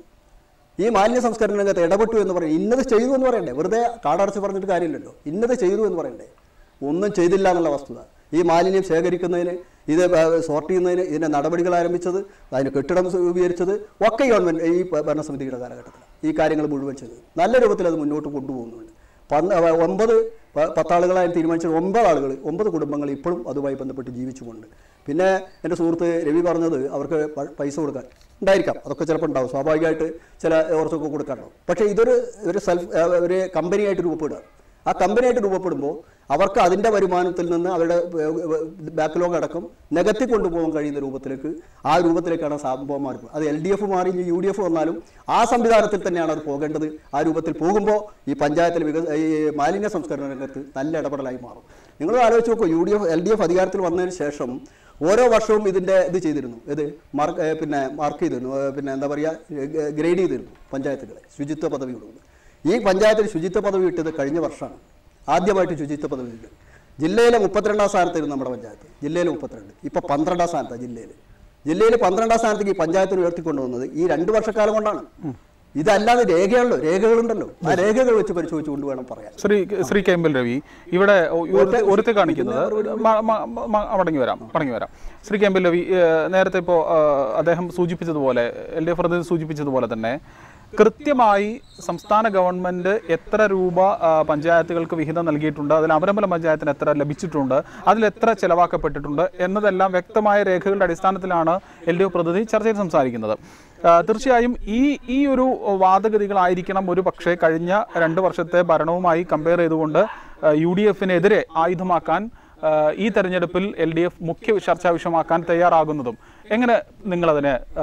ഈ മാലിന്യ സംസ്കരണ രംഗത്ത് ഇടപെട്ടു എന്ന് പറയും ഇന്നത് ചെയ്തു എന്ന് പറയണ്ടേ വെറുതെ കാടടച്ച് പറഞ്ഞിട്ട് കാര്യമില്ലല്ലോ ഇന്നത് ചെയ്തു എന്ന് പറയണ്ടേ ഒന്നും ചെയ്തില്ല എന്നുള്ള വസ്തുത ഈ മാലിന്യം ശേഖരിക്കുന്നതിന് ഇത് സോർട്ട് ചെയ്യുന്നതിന് ഇതിൻ്റെ നടപടികൾ ആരംഭിച്ചത് അതിന് കെട്ടിടം രൂപീകരിച്ചത് ഒക്കെ ഗവൺമെൻറ് ഈ ഭരണസമിതിയുടെ കാലഘട്ടത്തിൽ ഈ കാര്യങ്ങൾ മുഴുവൻ ചെയ്തത് നല്ല രൂപത്തിൽ അത് മുന്നോട്ട് കൊണ്ടുപോകുന്നുണ്ട് പന്ത് അവ- ഒമ്പത് പ- പത്താളുകളായി തീരുമാനിച്ച ഒമ്പത് ആളുകൾ ഒമ്പത് കുടുംബങ്ങൾ ഇപ്പോഴും അതുമായി ബന്ധപ്പെട്ട് ജീവിച്ചുകൊണ്ട് പിന്നെ എൻ്റെ സുഹൃത്ത് രവി പറഞ്ഞത് അവർക്ക് പ- പൈസ കൊടുക്കാൻ ഉണ്ടായിരിക്കാം അതൊക്കെ ചിലപ്പോൾ ഉണ്ടാവും സ്വാഭാവികമായിട്ട് ചില ഓർത്തൊക്കെ കൊടുക്കാനുണ്ടാവും പക്ഷേ ഇതൊരു ഒരു സെൽഫ് ഒരു കമ്പനിയായിട്ട് രൂപപ്പെടുക ആ കമ്പനിയായിട്ട് രൂപപ്പെടുമ്പോൾ അവർക്ക് അതിൻ്റെ വരുമാനത്തിൽ നിന്ന് അവരുടെ ബാക്ക്ലോഗ് അടക്കം നികത്തി കൊണ്ടുപോകാൻ കഴിയുന്ന രൂപത്തിലേക്ക് ആ രൂപത്തിലേക്കാണ് സംഭവം മാറി അത് എൽ ഡി എഫ് മാറി ഇനി യു ഡി എഫ് വന്നാലും ആ സംവിധാനത്തിൽ തന്നെയാണ് അത് പോകേണ്ടത് ആ രൂപത്തിൽ പോകുമ്പോൾ ഈ പഞ്ചായത്തിൽ വികസ ഈ മാലിന്യ സംസ്കരണ രംഗത്ത് നല്ല ഇടപെടലായി മാറും നിങ്ങൾ ആലോചിച്ച് നോക്കൂ U D F L D F അധികാരത്തിൽ വന്നതിന് ശേഷം ഓരോ വർഷവും ഇതിൻ്റെ ഇത് ചെയ്തിരുന്നു ഇത് മാർക്ക് ഏ, പിന്നെ മാർക്ക് ചെയ്തിരുന്നു ഏ, പിന്നെ എന്താ പറയുക ഗ്രേഡ് ചെയ്തിരുന്നു പഞ്ചായത്തുകളെ ശുചിത്വ പദവി കൊടുക്കുന്നു ഈ പഞ്ചായത്തിൽ ശുചിത്വ പദവി ഇട്ടത് കഴിഞ്ഞ വർഷമാണ് ആദ്യമായിട്ട് ശുചിത്വ പദവി കിട്ടും ജില്ലയിലെ മുപ്പത്തിരണ്ടാം സ്ഥാനത്തായിരുന്നു നമ്മുടെ പഞ്ചായത്ത് ജില്ലയിൽ മുപ്പത്തിരണ്ട് ഇപ്പോൾ പന്ത്രണ്ടാം സ്ഥാനത്താണ് ജില്ലയിൽ ജില്ലയിൽ പന്ത്രണ്ടാം സ്ഥാനത്തേക്ക് ഈ പഞ്ചായത്തിന് ഉയർത്തിക്കൊണ്ടുവന്നത് ഈ രണ്ട് വർഷക്കാലം കൊണ്ടാണ് ഇതല്ലാതെ രേഖയുള്ളൂ രേഖകളുണ്ടല്ലോ ആ രേഖകൾ വെച്ച് പരിശോധിച്ചുകൊണ്ട് വേണം പറയാൻ ശ്രീ ശ്രീ കെമ്പൽ രവി ഇവിടെ ഒരുത്തി ഒരുത്തി കാണിക്കുന്നത് മ- മ- മ- മടങ്ങി വരാം മടങ്ങി വരാം ശ്രീ കെമ്പൽ രവി ഏഹ്, നേരത്തെ ഇപ്പോൾ അദ്ദേഹം സൂചിപ്പിച്ചതുപോലെ എൽ ഡി എഫ് പ്രതിനിധി സൂചിപ്പിച്ചതുപോലെ തന്നെ കൃത്യമായി സംസ്ഥാന ഗവൺമെന്റ് എത്ര രൂപ ആ, പഞ്ചായത്തുകൾക്ക് വിഹിതം നൽകിയിട്ടുണ്ട് അതിൽ അമരമ്പലം പഞ്ചായത്തിന് എത്ര ലഭിച്ചിട്ടുണ്ട് അതിൽ എത്ര ചെലവാക്കപ്പെട്ടിട്ടുണ്ട് എന്നതെല്ലാം വ്യക്തമായ രേഖകളുടെ അടിസ്ഥാനത്തിലാണ് എൽ ഡി എഫ് പ്രതിനിധി ചർച്ചയിൽ സംസാരിക്കുന്നത് ആ, തീർച്ചയായും ഈ ഈ ഒരു വാദഗതികളായിരിക്കണം ഒരു പക്ഷേ കഴിഞ്ഞ രണ്ട് വർഷത്തെ ഭരണവുമായി കമ്പയർ ചെയ്തുകൊണ്ട് യു ഡി എഫിനെതിരെ ആയുധമാക്കാൻ ആ, ഈ തെരഞ്ഞെടുപ്പിൽ എൽ ഡി എഫ് മുഖ്യ ചർച്ചാ വിഷയമാക്കാൻ തയ്യാറാകുന്നതും എങ്ങനെ നിങ്ങളതിനെ ആ,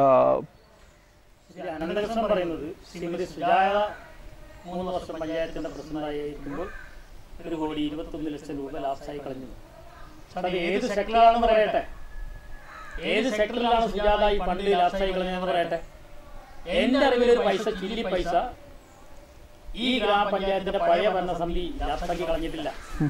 ശ്രീ അനന്തകൃഷ്ണൻ പറയുന്നത് ശ്രീമതി സുജായ മൂന്ന് വർഷം പഞ്ചായത്തിന്റെ പ്രസിഡന്റായിരിക്കുമ്പോൾ ഒരു കോടി ഇരുപത്തൊന്ന് ലക്ഷം രൂപ ലാസ്റ്റായി കളഞ്ഞു സാർ അത് ഏത് സെക്ടറിലാണെന്ന് പറയട്ടെ ഏത് സെക്ടറിലാണ് സുജാത ഈ ഫണ്ട് ലാസ്റ്റായി കളഞ്ഞതെന്ന് പറയട്ടെ എന്റെ അറിവിൽ ഒരു പൈസ ചില്ലി പൈസ ഈ ഗ്രാമപഞ്ചായത്തിന്റെ പഴയ ഭരണസമിതി ലാസ്റ്റാക്കി കളഞ്ഞിട്ടില്ല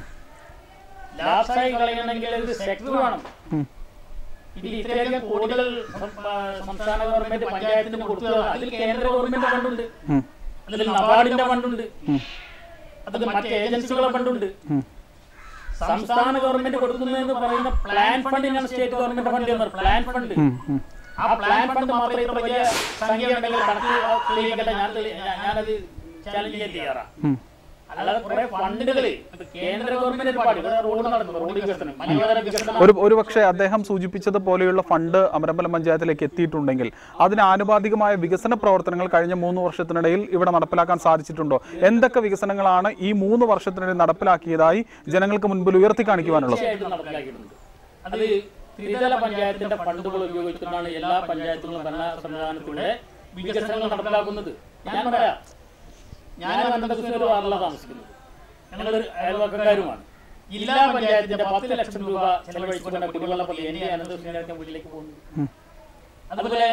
ലാസ്റ്റായി കളയണമെങ്കിൽ ഒരു സെക്ടർ വേണം ഇതിൽ ഇത്രയധികം കോടികൾ സം- ആ, സംസ്ഥാന ഗവൺമെന്റ് പഞ്ചായത്തിന് കൊടുത്തത് അതിൽ കേന്ദ്ര ഗവൺമെന്റ് ഫണ്ടുണ്ട് അതിൽ നബാർഡിന്റെ ഫണ്ടുണ്ട് അതിൽ മറ്റ് ഏജൻസികളുടെ ഫണ്ടുണ്ട് സംസ്ഥാന ഗവൺമെന്റ് കൊടുക്കുന്നതെന്ന് പറയുന്ന പ്ലാൻ ഫണ്ടിനാണ് സ്റ്റേറ്റ് ഗവൺമെന്റ് ഫണ്ട് എന്ന് പ്ലാൻ ഫണ്ട് ആ പ്ലാൻ ഫണ്ട് മാത്രമേ ഇത്ര വലിയ സംഖ്യ ഉണ്ടെങ്കിൽ കണക്ക് തെളിയിക്കട്ടെ ഞാൻ തെളി- ഞാൻ- ഞാനത് ചാലഞ്ച് ചെയ്യാൻ തയ്യാറാണ് അല്ലാതെ കുറെ ഫണ്ടുകൾ കേന്ദ്ര ഗവൺമെന്റ് പാടി ഇവിടെ റോഡ് നടന്നു റോഡ് വികസനം മലയോര വികസനം ഒരു ഒരുപക്ഷെ അദ്ദേഹം സൂചിപ്പിച്ചത് പോലെയുള്ള ഫണ്ട് അമരമ്പലം പഞ്ചായത്തിലേക്ക് എത്തിയിട്ടുണ്ടെങ്കിൽ അതിന് ആനുപാതികമായ വികസന പ്രവർത്തനങ്ങൾ കഴിഞ്ഞ മൂന്ന് വർഷത്തിനിടയിൽ ഇവിടെ നടപ്പിലാക്കാൻ സാധിച്ചിട്ടുണ്ടോ എന്തൊക്കെ വികസനങ്ങളാണ് ഈ മൂന്ന് വർഷത്തിനിടയിൽ നടപ്പിലാക്കിയതായി ജനങ്ങൾക്ക് മുൻപിൽ ഉയർത്തി കാണിക്കുവാനുള്ളത് തീർച്ചയായിട്ടും നടപ്പിലാക്കിയിട്ടുണ്ട് അത് ത്രിതല പഞ്ചായത്തിന്റെ ഫണ്ടുകൾ ഉപയോഗിച്ചുകൊണ്ടാണ് എല്ലാ പഞ്ചായത്തുകളും ഭരണ സംവിധാനത്തിലൂടെ വികസനങ്ങൾ നടപ്പിലാക്കുന്നത് ഞാൻ പറയാം ഞാൻ അനന്തകൃഷ്ണ ഒരു വാറിലാണ് താമസിക്കുന്നത് ഞങ്ങളൊരു അയൽവക്കക്കാരുമാണ് ജില്ലാ പഞ്ചായത്തിന്റെ പത്ത് ലക്ഷം രൂപ ചെലവഴിച്ചുകൊണ്ട് കുടിവെള്ള പള്ളി എന്റെ അനന്തകൃഷ്ണ വീട്ടിലേക്ക് പോകുന്നു അതുപോലെ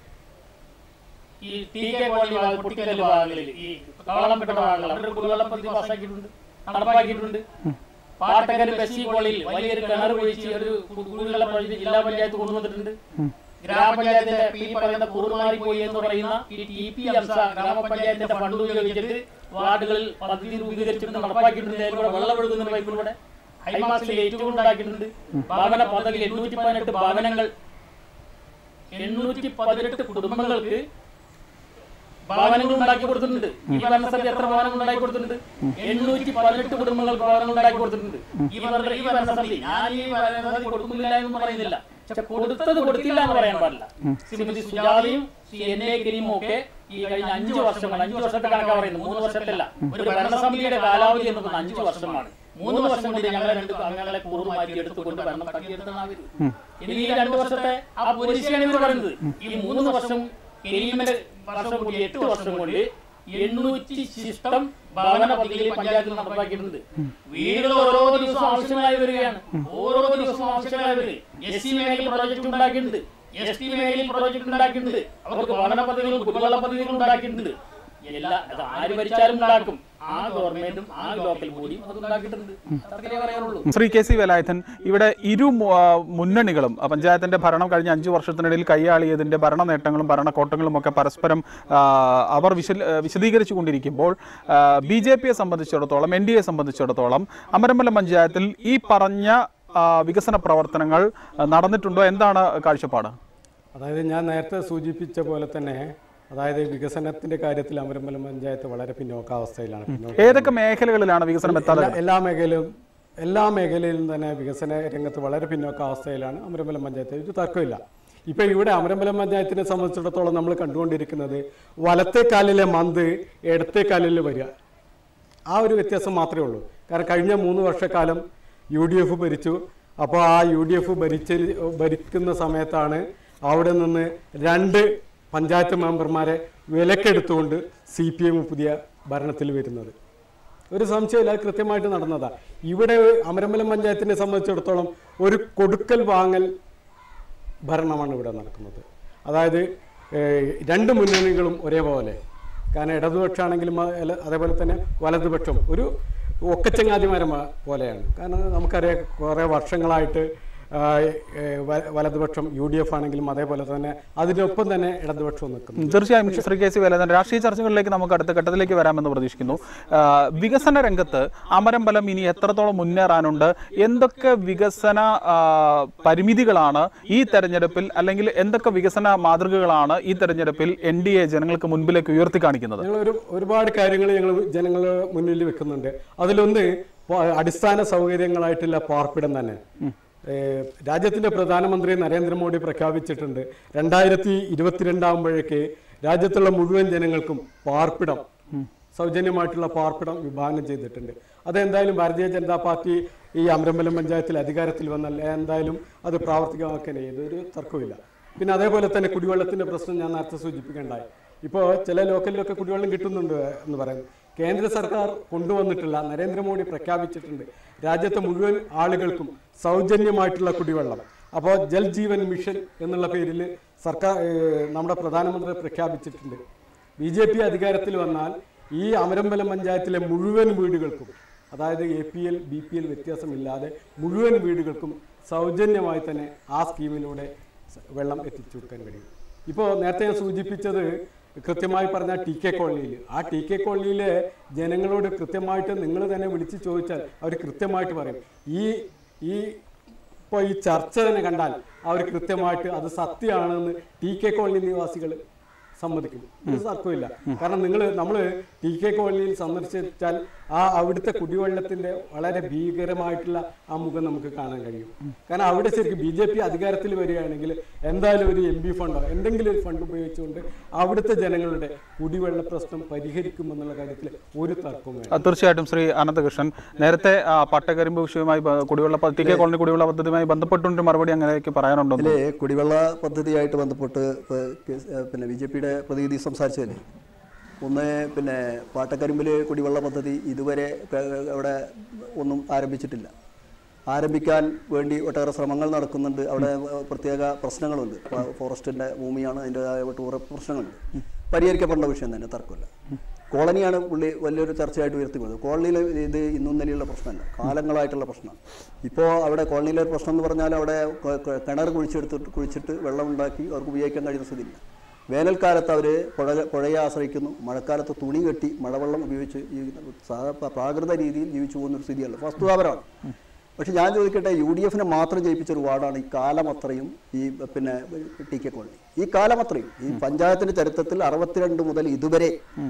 ഈ ടി കെ കോളനി ഭാഗം കുട്ടിക്കല്ല് ഭാഗങ്ങളിൽ ഈ കവളംപെട്ട ഭാഗങ്ങൾ അവിടെ ഒരു കുടിവെള്ള പദ്ധതി പാസ്സാക്കിയിട്ടുണ്ട് നടപ്പാക്കിയിട്ടുണ്ട് പാട്ടക്കര ബസ്സി കോളിൽ വലിയൊരു കിണർ കുഴിച്ച് ഒരു കു- കുടിവെള്ള പദ്ധതി ജില്ലാ പഞ്ചായത്ത് കൊണ്ടുവന്നിട്ടുണ്ട് ഗ്രാമപഞ്ചായത്തിന്റെ ഈ പറയുന്ന കുറുമാറി പോയി എന്ന് പറയുന്ന ഈ ടി പി അംസ ഗ്രാമപഞ്ചായത്തിന്റെ ഫണ്ട് ഉപയോഗിച്ചിട്ട് വാർഡുകളിൽ പദ്ധതി രൂപീകരിച്ചിട്ടുണ്ട് നടപ്പാക്കിയിട്ടുണ്ട് അതിലൂടെ വെള്ളം ഒഴുകുന്ന പൈപ്പിലൂടെ ഹൈമാസിൽ ഏറ്റവും ഉണ്ടാക്കിയിട്ടുണ്ട് ഭവന പദ്ധതിയിൽ എണ്ണൂറ്റി പതിനെട്ട് ഭവനങ്ങൾ എണ്ണൂറ്റി പതിനെട്ട് കുടുംബങ്ങൾക്ക് ഭവനങ്ങൾ ഉണ്ടാക്കി കൊടുത്തിട്ടുണ്ട് ഈ ഭരണസമിതി എത്ര ഭവനങ്ങൾ ഉണ്ടാക്കി കൊടുത്തിട്ടുണ്ട് എണ്ണൂറ്റി പതിനെട്ട് കുടുംബങ്ങൾ ഭവനങ്ങൾ ഉണ്ടാക്കി കൊടുത്തിട്ടുണ്ട് ഈ ഭരണ- ഈ ഭരണസമിതി ഞാൻ ഈ ഭരണസമിതി കൊടുക്കുന്നില്ല എന്ന് പറയുന്നില്ല പക്ഷെ കൊടുത്തത് കൊടുത്തില്ല എന്ന് പറയാൻ പാടില്ല ശ്രീമതി സുജാതയും ശ്രീ എൻ എ കരീമും ഒക്കെ ഈ കഴിഞ്ഞ അഞ്ചു വർഷങ്ങൾ അഞ്ചു വർഷത്തെ കണക്കാ പറയുന്നത് മൂന്ന് വർഷത്തല്ല ഒരു ഭരണസമിതിയുടെ കാലാവധി എന്ന് പറയുന്നത് അഞ്ചു വർഷമാണ് മൂന്ന് വർഷം കൊണ്ട് ഞങ്ങളെ രണ്ട് അംഗങ്ങളെ കൂറ് മാറ്റി എടുത്തുകൊണ്ട് ഭരണം തട്ടിയെടുത്താണ് ഇനി ഈ രണ്ട് വർഷത്തെ ആ പോലീസിയാണ് ഇവർ പറയുന്നത് ഈ മൂന്ന് വർഷം കരീമിന്റെ വർഷം കൂടി എട്ട് വർഷം കൊണ്ട് എണ്ണൂറ്റി ശിഷ്ടം ഭവന പദ്ധതിയിൽ പഞ്ചായത്തിൽ നടപ്പാക്കിയിട്ടുണ്ട് വീടുകൾ ഓരോ ദിവസവും ആവശ്യമായി വരികയാണ് ഓരോ ദിവസവും ആവശ്യമായി വരിക എസ് സി മേഖലയിൽ പ്രോജക്ട് ഉണ്ടാക്കിയിട്ടുണ്ട് എസ് ടി മേഖലയിൽ പ്രോജക്ട് ഉണ്ടാക്കിയിട്ടുണ്ട് അവർക്ക് ഭവന പദ്ധതികൾ കുടിവെള്ള പദ്ധതികൾ ഉണ്ടാക്കിയിട്ടുണ്ട് എല്ലാ അത് ആര് ഭരിച്ചാലും ഉണ്ടാക്കും ആ ഗവൺമെന്റും ആ ലോക്കൽ ബോഡിയും അത് ഉണ്ടാക്കിയിട്ടുണ്ട് അത്രേ പറയാനുള്ളൂ ശ്രീ കെ സി വേലായുധൻ ഇവിടെ ഇരു മു- ആ, മുന്നണികളും ആ, പഞ്ചായത്തിന്റെ ഭരണം കഴിഞ്ഞ അഞ്ചു വർഷത്തിനിടയിൽ കൈയാളിയതിന്റെ ഭരണ നേട്ടങ്ങളും ഭരണക്കോട്ടങ്ങളും ഒക്കെ പരസ്പരം ആ, അവർ വിശ വിശദീകരിച്ചു കൊണ്ടിരിക്കുമ്പോൾ ബി ജെ പിയെ സംബന്ധിച്ചിടത്തോളം എൻ ഡി എ സംബന്ധിച്ചിടത്തോളം അമരമ്പലം പഞ്ചായത്തിൽ ഈ പറഞ്ഞ ആ, വികസന പ്രവർത്തനങ്ങൾ ആ, നടന്നിട്ടുണ്ടോ എന്താണ് കാഴ്ചപ്പാട് അതായത് ഞാൻ നേരത്തെ സൂചിപ്പിച്ച പോലെ തന്നെ അതായത് വികസനത്തിന്റെ കാര്യത്തിൽ അമരമ്പലം പഞ്ചായത്ത് വളരെ പിന്നോക്കാവസ്ഥയിലാണ് പിന്നോക്ക ഏതൊക്കെ മേഖലകളിലാണ് വികസനം എത്താതെ എല്ലാ- എല്ലാ മേഖലയിലും എല്ലാ മേഖലയിലും തന്നെ വികസന രംഗത്ത് വളരെ പിന്നോക്കാവസ്ഥയിലാണ് അമരമ്പലം പഞ്ചായത്ത് ഇത് തർക്കമില്ല ഇപ്പൊ ഇവിടെ അമരമ്പലം പഞ്ചായത്തിനെ സംബന്ധിച്ചിടത്തോളം നമ്മൾ കണ്ടുകൊണ്ടിരിക്കുന്നത് വലത്തെ കാലിലെ മന്ത് ഇടത്തെ കാലിൽ വരിക ആ ഒരു വ്യത്യാസം മാത്രമേ ഉള്ളൂ കാരണം കഴിഞ്ഞ മൂന്ന് വർഷക്കാലം യു ഡി എഫ് ഭരിച്ചു അപ്പോൾ ആ യു ഡി എഫ് ഭരിച്ച ഭരിക്കുന്ന സമയത്താണ് അവിടെ നിന്ന് രണ്ട് പഞ്ചായത്ത് മെമ്പർമാരെ വിലക്കെടുത്തുകൊണ്ട് സി പി എം പുതിയ ഭരണത്തിൽ വരുന്നത് ഒരു സംശയമില്ല അത് കൃത്യമായിട്ട് നടന്നതാ ഇവിടെ അമരമ്പലം പഞ്ചായത്തിനെ സംബന്ധിച്ചിടത്തോളം ഒരു കൊടുക്കൽ വാങ്ങൽ ഭരണമാണ് ഇവിടെ നടക്കുന്നത് അതായത് ഏഹ്, രണ്ട് മുന്നണികളും ഒരേപോലെ കാരണം ഇടതുപക്ഷമാണെങ്കിലും അ- അല്ല- അതേപോലെ തന്നെ വലതുപക്ഷം ഒരു ഒക്കച്ചങ്ങാതിമാരം പോലെയാണ് കാരണം നമുക്കറിയാം കുറേ വർഷങ്ങളായിട്ട് ആ, ഏഹ്, വ- വലതുപക്ഷം യു ഡി എഫ് ആണെങ്കിലും അതേപോലെ തന്നെ അതിനൊപ്പം തന്നെ ഇടതുപക്ഷം നിൽക്കുന്നു തീർച്ചയായും ശ്രീ കെ സി വേലായുധൻ രാഷ്ട്രീയ ചർച്ചകളിലേക്ക് നമുക്ക് അടുത്ത ഘട്ടത്തിലേക്ക് വരാമെന്ന് പ്രതീക്ഷിക്കുന്നു ആ, വികസന രംഗത്ത് അമരമ്പലം ഇനി എത്രത്തോളം മുന്നേറാനുണ്ട് എന്തൊക്കെ വികസന ആ, പരിമിതികളാണ് ഈ തെരഞ്ഞെടുപ്പിൽ അല്ലെങ്കിൽ എന്തൊക്കെ വികസന മാതൃകകളാണ് ഈ തെരഞ്ഞെടുപ്പിൽ എൻ ഡി എ ജനങ്ങൾക്ക് മുൻപിലേക്ക് ഉയർത്തി കാണിക്കുന്നത് ഞങ്ങൾ ഒരു ഒരുപാട് കാര്യങ്ങൾ ഞങ്ങൾ ജനങ്ങളുടെ മുന്നിൽ വെക്കുന്നുണ്ട് അതിലൊന്ന് പ- അടിസ്ഥാന സൗകര്യങ്ങളായിട്ടുള്ള പാർപ്പിടം തന്നെ ഏഹ് രാജ്യത്തിന്റെ പ്രധാനമന്ത്രി നരേന്ദ്രമോദി പ്രഖ്യാപിച്ചിട്ടുണ്ട് രണ്ടായിരത്തി ഇരുപത്തിരണ്ടാകുമ്പോഴേക്ക് രാജ്യത്തുള്ള മുഴുവൻ ജനങ്ങൾക്കും പാർപ്പിടം സൗജന്യമായിട്ടുള്ള പാർപ്പിടം വിഭാവനം ചെയ്തിട്ടുണ്ട് അതെന്തായാലും ഭാരതീയ ജനതാ പാർട്ടി ഈ അമരമ്പലം പഞ്ചായത്തിൽ അധികാരത്തിൽ വന്നാൽ എന്തായാലും അത് പ്രാവർത്തികമാക്കാൻ ഏതൊരു തർക്കമില്ല പിന്നെ അതേപോലെ തന്നെ കുടിവെള്ളത്തിന്റെ പ്രശ്നം ഞാൻ നേരത്തെ സൂചിപ്പിക്കേണ്ടായി ഇപ്പോൾ ചില ലോക്കലിലൊക്കെ കുടിവെള്ളം കിട്ടുന്നുണ്ട് എന്ന് പറയുന്നു കേന്ദ്ര സർക്കാർ കൊണ്ടുവന്നിട്ടില്ല നരേന്ദ്രമോദി പ്രഖ്യാപിച്ചിട്ടുണ്ട് രാജ്യത്തെ മുഴുവൻ ആളുകൾക്കും സൗജന്യമായിട്ടുള്ള കുടിവെള്ളം അപ്പോൾ ജൽ ജീവൻ മിഷൻ എന്നുള്ള പേരിൽ സർക്കാർ ഏഹ്, നമ്മുടെ പ്രധാനമന്ത്രി പ്രഖ്യാപിച്ചിട്ടുണ്ട് ബി ജെ പി അധികാരത്തിൽ വന്നാൽ ഈ അമരമ്പലം പഞ്ചായത്തിലെ മുഴുവൻ വീടുകൾക്കും അതായത് A P L B P L വ്യത്യാസമില്ലാതെ മുഴുവൻ വീടുകൾക്കും സൗജന്യമായി തന്നെ ആ സ്കീമിലൂടെ സ- വെള്ളം എത്തിച്ചു കൊടുക്കാൻ കഴിയും ഇപ്പോൾ നേരത്തെ ഞാൻ സൂചിപ്പിച്ചത് കൃത്യമായി പറഞ്ഞ ടി കെ കോളനിയിൽ ആ ടി കെ കോളനിയിലെ ജനങ്ങളോട് കൃത്യമായിട്ട് നിങ്ങൾ തന്നെ വിളിച്ച് ചോദിച്ചാൽ അവർ കൃത്യമായിട്ട് പറയും ഈ ഈ ഇപ്പോൾ ഈ ചർച്ച തന്നെ കണ്ടാൽ അവർ കൃത്യമായിട്ട് അത് സത്യമാണെന്ന് ടി കെ കോളനി നിവാസികൾ സമ്മതിക്കും ഒരു തർക്കമില്ല കാരണം നിങ്ങൾ നമ്മൾ ടി കെ കോളനിയിൽ സന്ദർശിച്ചാൽ ആ അവിടുത്തെ കുടിവെള്ളത്തിന്റെ വളരെ ഭീകരമായിട്ടുള്ള ആ മുഖം നമുക്ക് കാണാൻ കഴിയും കാരണം അവിടെ ശരിക്കും ബി ജെ പി അധികാരത്തിൽ വരികയാണെങ്കിൽ എന്തായാലും ഒരു എം പി ഫണ്ടോ എന്തെങ്കിലും ഒരു ഫണ്ട് ഉപയോഗിച്ചുകൊണ്ട് അവിടുത്തെ ജനങ്ങളുടെ കുടിവെള്ള പ്രശ്നം പരിഹരിക്കുമെന്നുള്ള കാര്യത്തിൽ ഒരു തർക്കവും വേണ്ട ആ, തീർച്ചയായിട്ടും ശ്രീ അനന്തകൃഷ്ണൻ നേരത്തെ ആ, പട്ടക്കരിമ്പ് വിഷയവുമായി ബ- കുടിവെള്ള പ- ടി കെ കോളനി കുടിവെള്ള പദ്ധതിയുമായി ബന്ധപ്പെട്ടുകൊണ്ട് മറുപടി അങ്ങനെയൊക്കെ പറയാനുണ്ടോ ഇതിലെ കുടിവെള്ള പദ്ധതിയായിട്ട് ബന്ധപ്പെട്ട് ഇപ്പൊ കെ- ഏഹ് പിന്നെ ബി ജെ പിയുടെ പ്രതിനിധി സംസാരിച്ചതിൽ ഒന്ന് പിന്നെ പാട്ടക്കരിമ്പിൽ കുടിവെള്ള പദ്ധതി ഇതുവരെ പ- അവിടെ ഒന്നും ആരംഭിച്ചിട്ടില്ല ആരംഭിക്കാൻ വേണ്ടി ഒട്ടേറെ ശ്രമങ്ങൾ നടക്കുന്നുണ്ട് അവിടെ പ്രത്യേക പ്രശ്നങ്ങളുണ്ട് ഫ- ഫോറസ്റ്റിന്റെ ഭൂമിയാണ് അതിൻ്റെതായ ഒട്ടേറെ പ്രശ്നങ്ങളുണ്ട് പരിഹരിക്കപ്പെടേണ്ട വിഷയം തന്നെ തർക്കമില്ല കോളനിയാണ് പുള്ളി വലിയൊരു ചർച്ചയായിട്ട് ഉയർത്തിക്കൊണ്ടത് കോളനിയിൽ ഇത് ഇന്നും ഇന്നലെയുള്ള പ്രശ്നമല്ല കാലങ്ങളായിട്ടുള്ള പ്രശ്നമാണ് ഇപ്പോൾ അവിടെ കോളനിയിലെ ഒരു പ്രശ്നം എന്ന് പറഞ്ഞാൽ അവിടെ ക- ക- കിണർ കുഴിച്ചെടുത്തിട്ട് കുഴിച്ചിട്ട് വെള്ളം ഉണ്ടാക്കി അവർക്ക് ഉപയോഗിക്കാൻ കഴിയുന്ന സ്ഥിതിയില്ല വേനൽക്കാലത്ത് അവർ പുഴ പുഴയെ ആശ്രയിക്കുന്നു മഴക്കാലത്ത് തുണി കെട്ടി മഴവെള്ളം ഉപയോഗിച്ച് ഈ സാധാ പ്രാകൃത രീതിയിൽ ജീവിച്ചു പോകുന്ന ഒരു സ്ഥിതിയല്ല വസ്തുതാപരമാണ് പക്ഷെ ഞാൻ ചോദിക്കട്ടെ യു ഡി എഫിനെ മാത്രം ജയിപ്പിച്ച ഒരു വാർഡാണ് ഈ കാലം അത്രയും ഈ പിന്നെ ടി കെ കോളനി ഈ കാലം അത്രയും ഈ പഞ്ചായത്തിന്റെ ചരിത്രത്തിൽ അറുപത്തിരണ്ട് മുതൽ ഇതുവരെ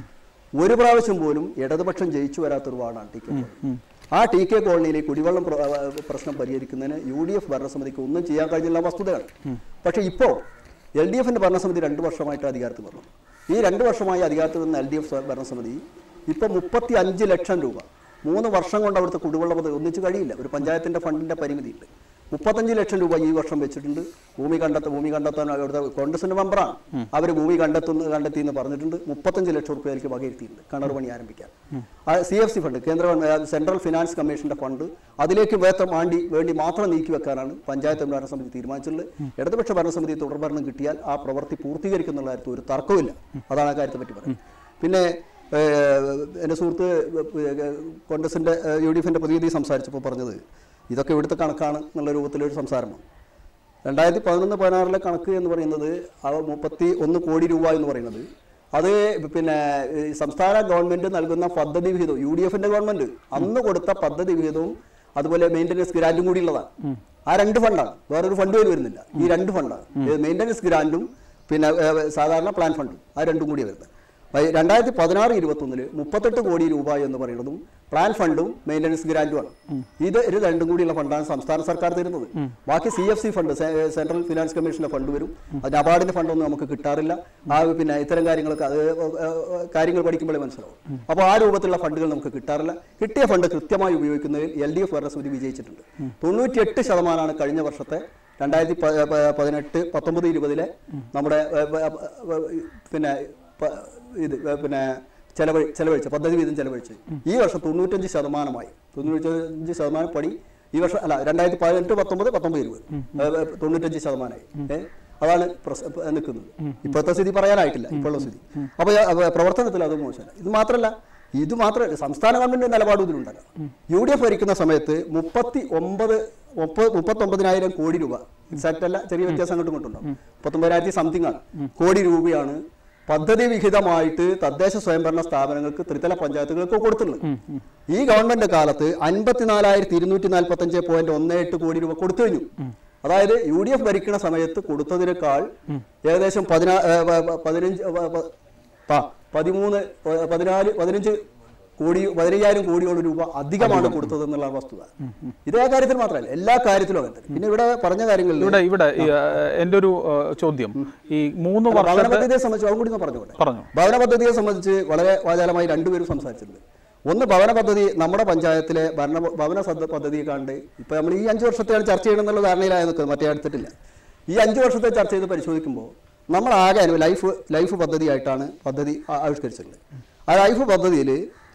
ഒരു പ്രാവശ്യം പോലും ഇടതുപക്ഷം ജയിച്ചു വരാത്തൊരു വാർഡാണ് ടി കെ കോളനി ആ ടി കെ കോളനിയിലെ കുടിവെള്ളം പ്ര- ആ, പ്രശ്നം പരിഹരിക്കുന്നതിന് യു ഡി എഫ് ഭരണസമിതിക്ക് ഒന്നും ചെയ്യാൻ കഴിഞ്ഞില്ല വസ്തുതയാണ് പക്ഷേ ഇപ്പോൾ എൽ ഡി എഫിന്റെ ഭരണസമിതി രണ്ട് വർഷമായിട്ട് അധികാരത്തിൽ വന്നു ഈ രണ്ട് വർഷമായി അധികാരത്തിൽ വന്ന എൽ ഡി എഫ് ഭരണസമിതി ഇപ്പൊ മുപ്പത്തി അഞ്ച് ലക്ഷം രൂപ മൂന്ന് വർഷം കൊണ്ട് അവിടുത്തെ കുടിവെള്ള പദ്ധതി ഒന്നിച്ച് കഴിയില്ല ഒരു പഞ്ചായത്തിന്റെ ഫണ്ടിന്റെ പരിമിതിയുണ്ട് മുപ്പത്തഞ്ച് ലക്ഷം രൂപ ഈ വർഷം വെച്ചിട്ടുണ്ട് ഭൂമി കണ്ടെത്ത ഭൂമി കണ്ടെത്താൻ അവിടുത്തെ കോൺഗ്രസിന്റെ മെമ്പറാണ് അവർ ഭൂമി കണ്ടെത്തുന്ന കണ്ടെത്തി എന്ന് പറഞ്ഞിട്ടുണ്ട് മുപ്പത്തഞ്ച് ലക്ഷം റുപ്യ അതിലേക്ക് വകയിരുത്തിയിട്ടുണ്ട് കിണർ പണി ആരംഭിക്കാൻ സി എഫ് സി ഫണ്ട് കേന്ദ്ര ഗവൺമെന്റ് സെൻട്രൽ ഫിനാൻസ് കമ്മീഷന്റെ ഫണ്ട് അതിലേക്ക് വേത്ര വേണ്ടി വേണ്ടി മാത്രം നീക്കി വെക്കാനാണ് പഞ്ചായത്ത് ഭരണസമിതി തീരുമാനിച്ചിട്ടുള്ളത് ഇടതുപക്ഷ ഭരണസമിതി തുടർഭരണം കിട്ടിയാൽ ആ പ്രവൃത്തി പൂർത്തീകരിക്കുന്ന കാര്യത്തിൽ ഒരു തർക്കവുമില്ല അതാണ് ആ കാര്യത്തെ പറ്റി പറയുന്നത് പിന്നെ ഏഹ്, എൻ്റെ സുഹൃത്ത് ഏഹ്, കോൺഗ്രസിൻ്റെ ഏഹ്, യു ഡി എഫിൻ്റെ പ്രതിനിധി സംസാരിച്ചപ്പോൾ പറഞ്ഞത് ഇതൊക്കെ ഇവിടുത്തെ കണക്കാണ് എന്നുള്ള രൂപത്തിലൊരു സംസാരമാണ് രണ്ടായിരത്തി പതിനൊന്ന് പതിനാറിലെ കണക്ക് എന്ന് പറയുന്നത് ആ മുപ്പത്തി ഒന്ന് കോടി രൂപ എന്ന് പറയുന്നത് അത് പിന്നെ ഈ സംസ്ഥാന ഗവൺമെന്റ് നൽകുന്ന പദ്ധതി വിഹിതവും യു ഡി എഫിന്റെ ഗവൺമെന്റ് അന്ന് കൊടുത്ത പദ്ധതി വിഹിതവും അതുപോലെ മെയിൻ്റനൻസ് ഗ്രാൻറ്റും കൂടി ഉള്ളതാണ് ആ രണ്ട് ഫണ്ടാണ് വേറൊരു ഫണ്ട് പോലും വരുന്നില്ല ഈ രണ്ട് ഫണ്ടാണ് മെയിൻ്റനൻസ് ഗ്രാൻറ്റും പിന്നെ ഏഹ്, സാധാരണ പ്ലാൻ ഫണ്ടും ആ രണ്ടും കൂടി വരുന്നത് വൈ- രണ്ടായിരത്തി പതിനാറ് ഇരുപത്തൊന്നില് മുപ്പത്തെട്ട് കോടി രൂപ എന്ന് പറയുന്നതും പ്ലാൻ ഫണ്ടും മെയിൻ്റനൻസ് ഗ്രാൻറ്റുമാണ് ഇത് ഇത് രണ്ടും കൂടിയുള്ള ഫണ്ടാണ് സംസ്ഥാന സർക്കാർ തരുന്നത് ബാക്കി സി എഫ് സി ഫണ്ട് സെ- സെൻട്രൽ ഫിനാൻസ് കമ്മീഷന്റെ ഫണ്ട് വരും അത് നബാർഡിന്റെ ഫണ്ടൊന്നും നമുക്ക് കിട്ടാറില്ല ആ പിന്നെ ഇത്തരം കാര്യങ്ങളൊക്കെ അത് ഏഹ്, കാര്യങ്ങൾ പഠിക്കുമ്പോഴേ മനസ്സിലാവും അപ്പോൾ ആ രൂപത്തിലുള്ള ഫണ്ടുകൾ നമുക്ക് കിട്ടാറില്ല കിട്ടിയ ഫണ്ട് കൃത്യമായി ഉപയോഗിക്കുന്നതിൽ എൽ ഡി എഫ് ഭരണസമിതി വിജയിച്ചിട്ടുണ്ട് തൊണ്ണൂറ്റിയെട്ട് ശതമാനമാണ് കഴിഞ്ഞ വർഷത്തെ രണ്ടായിരത്തി പ- പ- പതിനെട്ട് പത്തൊമ്പത് ഇരുപതിലെ നമ്മുടെ ഏഹ്, ഏഹ്, ഏഹ്, പിന്നെ പ- ഇത് ഏഹ്, പിന്നെ ചെലവഴി ചെലവഴിച്ച പദ്ധതി വീതം ചെലവഴിച്ച് ഈ വർഷം തൊണ്ണൂറ്റഞ്ച് ശതമാനമായി തൊണ്ണൂറ്റഞ്ച് ശതമാനം പണി ഈ വർഷം അല്ല രണ്ടായിരത്തി പതിനെട്ട് പത്തൊമ്പത് പത്തൊമ്പത് ഇരുപത് ഏഹ്, ഏഹ്, തൊണ്ണൂറ്റഞ്ച് ശതമാനമായി ഏഹ്, അതാണ് പ്രസ്- ഏഹ്, നിൽക്കുന്നത് ഇപ്പോഴത്തെ സ്ഥിതി പറയാനായിട്ടില്ല ഇപ്പോഴുള്ള സ്ഥിതി അപ്പോൾ ഏഹ്, പ്രവർത്തനത്തിൽ അത് മോശമല്ല ഇത് മാത്രമല്ല ഇത് മാത്രമല്ല സംസ്ഥാന ഗവൺമെന്റ് നിലപാട് ഇതിലുണ്ടല്ലോ യു ഡി എഫ് ഭരിക്കുന്ന സമയത്ത് മുപ്പത്തി ഒമ്പത് മുപ്പത് മുപ്പത്തൊമ്പതിനായിരം കോടി രൂപ എക്സാക്ട് അല്ല ചെറിയ വ്യത്യാസം അങ്ങോട്ടും ഇങ്ങോട്ടും ഉണ്ടാവും മുപ്പത്തൊമ്പതിനായിരത്തി സംതിങ് ആണ് കോടി രൂപയാണ് പദ്ധതി വിഹിതമായിട്ട് തദ്ദേശ സ്വയംഭരണ സ്ഥാപനങ്ങൾക്ക് ത്രിതല പഞ്ചായത്തുകൾക്ക് കൊടുത്തിട്ടുണ്ട് ഈ ഗവൺമെന്റ് കാലത്ത് അൻപത്തിനാലായിരത്തി ഇരുന്നൂറ്റി നാൽപ്പത്തി അഞ്ച് പോയിന്റ് ഒന്ന് എട്ട് കോടി രൂപ കൊടുത്തു കഴിഞ്ഞു അതായത് യു ഡി എഫ് ഭരിക്കുന്ന സമയത്ത് കൊടുത്തതിനേക്കാൾ ഏകദേശം പതിനാ ഏ, പ- പ- പതിനഞ്ച് പ- പ- പ- പതിമൂന്ന് പ- പതിനാല് പതിനഞ്ച് കോടി പതിനയ്യായിരം കോടിയോളം രൂപ അധികമാണ് കൊടുത്തത് എന്നുള്ള വസ്തുത ഇതേ കാര്യത്തിൽ മാത്രമല്ല എല്ലാ കാര്യത്തിലും അങ്ങനെ തന്നെ. പിന്നെ ഇവിടെ പറഞ്ഞ കാര്യങ്ങളിൽ ഇവിടെ ഇവിടെ ഈ, ഏഹ്, എൻ്റെ ഒരു ഏഹ്, ചോദ്യം ഈ മൂന്ന് ഭവന വർഷത്തെ പദ്ധതിയെ സംബന്ധിച്ച് അതും കൂടി ഒന്ന് പറഞ്ഞുകൂടെ പറഞ്ഞു ഭവന പദ്ധതിയെ സംബന്ധിച്ച് വളരെ വാചാലമായി രണ്ടുപേരും സംസാരിച്ചിട്ടുണ്ട് ഒന്ന് ഭവന പദ്ധതി നമ്മുടെ പഞ്ചായത്തിലെ ഭരണ ഭവന സദ്യ പദ്ധതി കണ്ട് ഇപ്പൊ നമ്മൾ ഈ അഞ്ച് വർഷത്തെയാണ് ചർച്ച ചെയ്യണം എന്നുള്ള ധാരണയിലായി നിൽക്കുന്നത് മറ്റേ എടുത്തിട്ടില്ല ഈ അഞ്ച് വർഷത്തെ ചർച്ച ചെയ്ത് പരിശോധിക്കുമ്പോൾ നമ്മൾ ആകെ അനു ലൈഫ് ലൈഫ് പദ്ധതിയായിട്ടാണ് പദ്ധതി ആ- ആവിഷ്കരിച്ചിട്ടുള്ളത് ആ ലൈഫ് പദ്ധതിയിൽ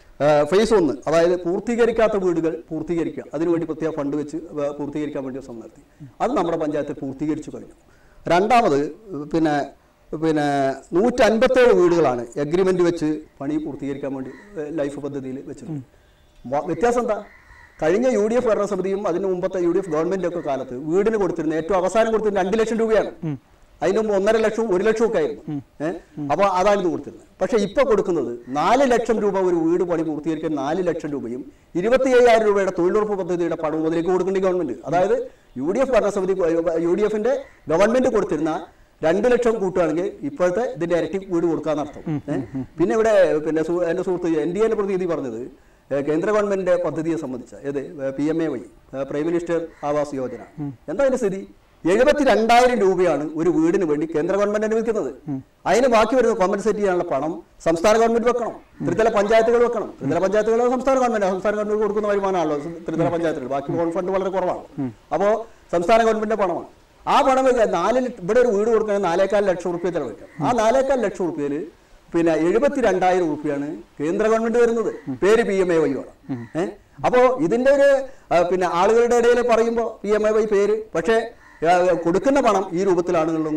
ഫേസ് ഒന്ന് അതായത് പൂർത്തീകരിക്കാത്ത വീടുകൾ പൂർത്തീകരിക്കുക അതിനുവേണ്ടി പ്രത്യേക ഫണ്ട് വെച്ച് വ- പൂർത്തീകരിക്കാൻ വേണ്ടി ശ്രമം നടത്തി അത് നമ്മുടെ പഞ്ചായത്തിൽ പൂർത്തീകരിച്ചു കഴിഞ്ഞു രണ്ടാമത് പിന്നെ പിന്നെ നൂറ്റി അൻപത്തേഴ് വീടുകളാണ് എഗ്രിമെന്റ് വെച്ച് പണി പൂർത്തീകരിക്കാൻ വേണ്ടി ഏഹ്, ലൈഫ് പദ്ധതിയിൽ വെച്ചിട്ടുണ്ട് വ- വ്യത്യാസം എന്താ കഴിഞ്ഞ യു ഡി എഫ് ഭരണസമിതിയും അതിന് മുമ്പത്തെ യു ഡി എഫ് ഗവൺമെന്റ് ഒക്കെ കാലത്ത് വീടിന് കൊടുത്തിരുന്ന ഏറ്റവും അവസാനം കൊടുത്തിരുന്ന രണ്ട് ലക്ഷം രൂപയാണ് അതിന് മുമ്പ് ഒന്നര ലക്ഷവും ഒരു ലക്ഷവും ഒക്കെ ആയിരുന്നു ഏഹ് അപ്പോൾ അതാണ് ഇത് കൊടുത്തിരുന്നത് പക്ഷെ ഇപ്പൊ കൊടുക്കുന്നത് നാല് ലക്ഷം രൂപ ഒരു വീട് പണി പൂർത്തീകരിക്കാൻ നാല് ലക്ഷം രൂപയും ഇരുപത്തി അയ്യായിരം രൂപയുടെ തൊഴിലുറപ്പ് പദ്ധതിയുടെ പണവും അതിലേക്ക് കൊടുക്കേണ്ട ഗവൺമെന്റ് അതായത് യു ഡി എഫ് ഭരണസമിതി യു ഡി എഫിന്റെ ഗവൺമെന്റ് കൊടുത്തിരുന്ന രണ്ട് ലക്ഷം കൂട്ടുകയാണെങ്കിൽ ഇപ്പോഴത്തെ ഇതിന്റെ ഇരട്ടി വീട് കൊടുക്കാന്നർത്ഥം ഏഹ്? പിന്നെ ഇവിടെ പിന്നെ സു- എന്റെ സുഹൃത്ത് എൻ ഡി എന്റെ പ്രതിനിധി പറഞ്ഞത് ഏഹ്, കേന്ദ്ര ഗവൺമെന്റിന്റെ പദ്ധതിയെ സംബന്ധിച്ച ഏത് പി എം എ വൈ ഏഹ്, പ്രൈം മിനിസ്റ്റർ ആവാസ് യോജന എന്താ അതിന്റെ സ്ഥിതി എഴുപത്തി രണ്ടായിരം രൂപയാണ് ഒരു വീടിന് വേണ്ടി കേന്ദ്ര ഗവൺമെന്റ് അനുവദിക്കുന്നത് അതിന് ബാക്കി വരുന്ന കോമ്പൻസേറ്റ് ചെയ്യാനുള്ള പണം സംസ്ഥാന ഗവൺമെന്റ് വെക്കണം ത്രിതല പഞ്ചായത്തുകൾ വെക്കണം ത്രിതല പഞ്ചായത്തുകൾ സംസ്ഥാന ഗവൺമെന്റ് സംസ്ഥാന ഗവൺമെന്റ് കൊടുക്കുന്ന വരുമാനമാണല്ലോ ത്രിതല പഞ്ചായത്തുകൾ ബാക്കി ബോണ്ട് ഫണ്ട് വളരെ കുറവാണ് അപ്പോൾ സംസ്ഥാന ഗവൺമെന്റിന്റെ പണമാണ് ആ പണം വെക്കുക നാല് ല- ഇവിടെ ഒരു വീട് കൊടുക്കണമെങ്കിൽ നാലേക്കാൽ ലക്ഷം റുപ്യ ചെലവഴിക്കാം ആ നാലേക്കാൽ ലക്ഷം റുപ്യയിൽ പിന്നെ എഴുപത്തി രണ്ടായിരം റുപ്യാണ് കേന്ദ്ര ഗവൺമെന്റ് വരുന്നത് പേര് പി എം എ വൈ ആണ് ഏഹ് അപ്പോൾ ഇതിന്റെ ഒരു ആ, പിന്നെ ആളുകളുടെ ഇടയിൽ പറയുമ്പോൾ പി എം എ വൈ പേര് പക്ഷേ ആ, കൊടുക്കുന്ന പണം ഈ രൂപത്തിലാണെന്നുള്ളതും കൂടി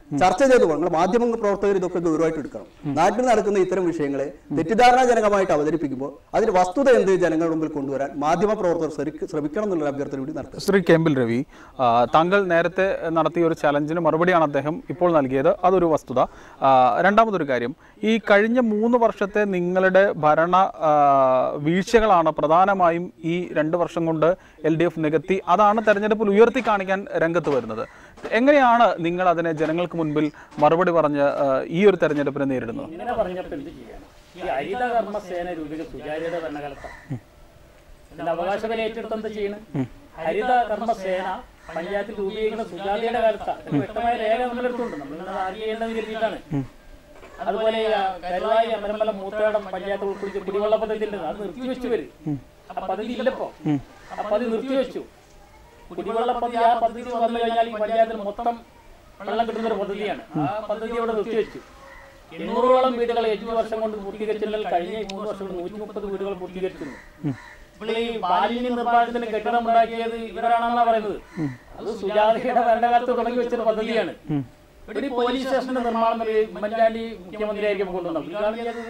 ചർച്ച ചെയ്തു പോകണം നിങ്ങൾ മാധ്യമ പ്രവർത്തകർ ഇതൊക്കെ ഗൗരവമായിട്ട് എടുക്കണം നാട്ടിൽ നടക്കുന്ന ഇത്തരം വിഷയങ്ങളെ തെറ്റിദ്ധാരണാജനകമായിട്ട് അവതരിപ്പിക്കുമ്പോൾ അതിന് വസ്തുത എന്ത് ജനങ്ങളുടെ മുമ്പിൽ കൊണ്ടുവരാൻ മാധ്യമ പ്രവർത്തകർ ശ്രമിക്ക- ശ്രമിക്കണം എന്നുള്ള അഭ്യർത്ഥന കൂടി നടത്തുക ശ്രീ കെമ്പിൽ രവി ആ, താങ്കൾ നേരത്തെ നടത്തിയ ഒരു ചലഞ്ചിന് മറുപടിയാണ് അദ്ദേഹം ഇപ്പോൾ നൽകിയത് അതൊരു വസ്തുത ആ, രണ്ടാമതൊരു കാര്യം ഈ കഴിഞ്ഞ മൂന്ന് വർഷത്തെ നിങ്ങളുടെ ഭരണ ആ, വീഴ്ചകളാണ് പ്രധാനമായും ഈ രണ്ട് വർഷം കൊണ്ട് എൽ ഡി എഫ് നികത്തി അതാണ് തെരഞ്ഞെടുപ്പിൽ ഉയർത്തി കാണിക്കാൻ രംഗത്ത് വരുന്നത് എങ്ങനെയാണ് നിങ്ങൾ അതിനെ ജനങ്ങൾക്ക് മുൻപിൽ മറുപടി പറഞ്ഞ് ആ, ഈ ഒരു തെരഞ്ഞെടുപ്പിനെ നേരിടുന്നത് ഇങ്ങനെ പറഞ്ഞപ്പോൾ എന്ത് ചെയ്യണം ഈ ഹരിത കർമ്മസേന രൂപീകരിച്ച സുചാര്യത ഭരണകാലത്താണ് ഇതിന്റെ അവകാശങ്ങൾ ഏറ്റെടുത്ത് എന്താ ചെയ്യണം ഹരിത കർമ്മസേന പഞ്ചായത്തിൽ രൂപീകരിക്കുന്ന സുജാതയുടെ കാലത്താണ് ഇതിന് വ്യക്തമായ രേഖ നമ്മളെടുത്തുണ്ട് നമ്മൾ ആദ്യം ചെയ്യേണ്ടത് കരുതിയിട്ടാണ് അതുപോലെ ആ, കരുവായി അമ്പലമ്പലം മൂത്തേടം പഞ്ചായത്ത് ഉൾപ്പെടുത്തി കുടിവെള്ള പദ്ധതി ഉണ്ട് അത് നിർത്തിവെച്ചു വരും ആ പദ്ധതി ഇല്ലപ്പോ ആ പദ്ധതി നിർത്തിവെച്ചു കുടിവെള്ള പദ്ധതി ആ പദ്ധതി വന്നു കഴിഞ്ഞാൽ ഈ പഞ്ചായത്തിൽ മൊത്തം വെള്ളം കിട്ടുന്ന ഒരു പദ്ധതിയാണ് ആ പദ്ധതി അവിടെ നിർത്തിവെച്ചു എണ്ണൂറോളം വീടുകൾ അഞ്ചു വർഷം കൊണ്ട് പൂർത്തീകരിച്ചാൽ കഴിഞ്ഞ ഈ മൂന്ന് വർഷം കൊണ്ട് നൂറ്റി മുപ്പത് വീടുകൾ പൂർത്തീകരിച്ചിരുന്നു ഇപ്പോൾ ഈ മാലിന്യ നിർമ്മാണത്തിന് കെട്ടിടം ഉണ്ടാക്കിയത് ഇവരാണെന്നാ പറയുന്നത് അത് സുജാതയുടെ ഭരണകാലത്ത് തുടങ്ങി വെച്ചൊരു പദ്ധതിയാണ് ഇവിടെ ഈ പോലീസ് സ്റ്റേഷന്റെ നിർമ്മാണം ഒരു ഉമ്മൻചാണ്ടി മുഖ്യമന്ത്രിയായിരിക്കും കൊണ്ടുവന്നത് ഉദ്ഘാടനം ചെയ്തത്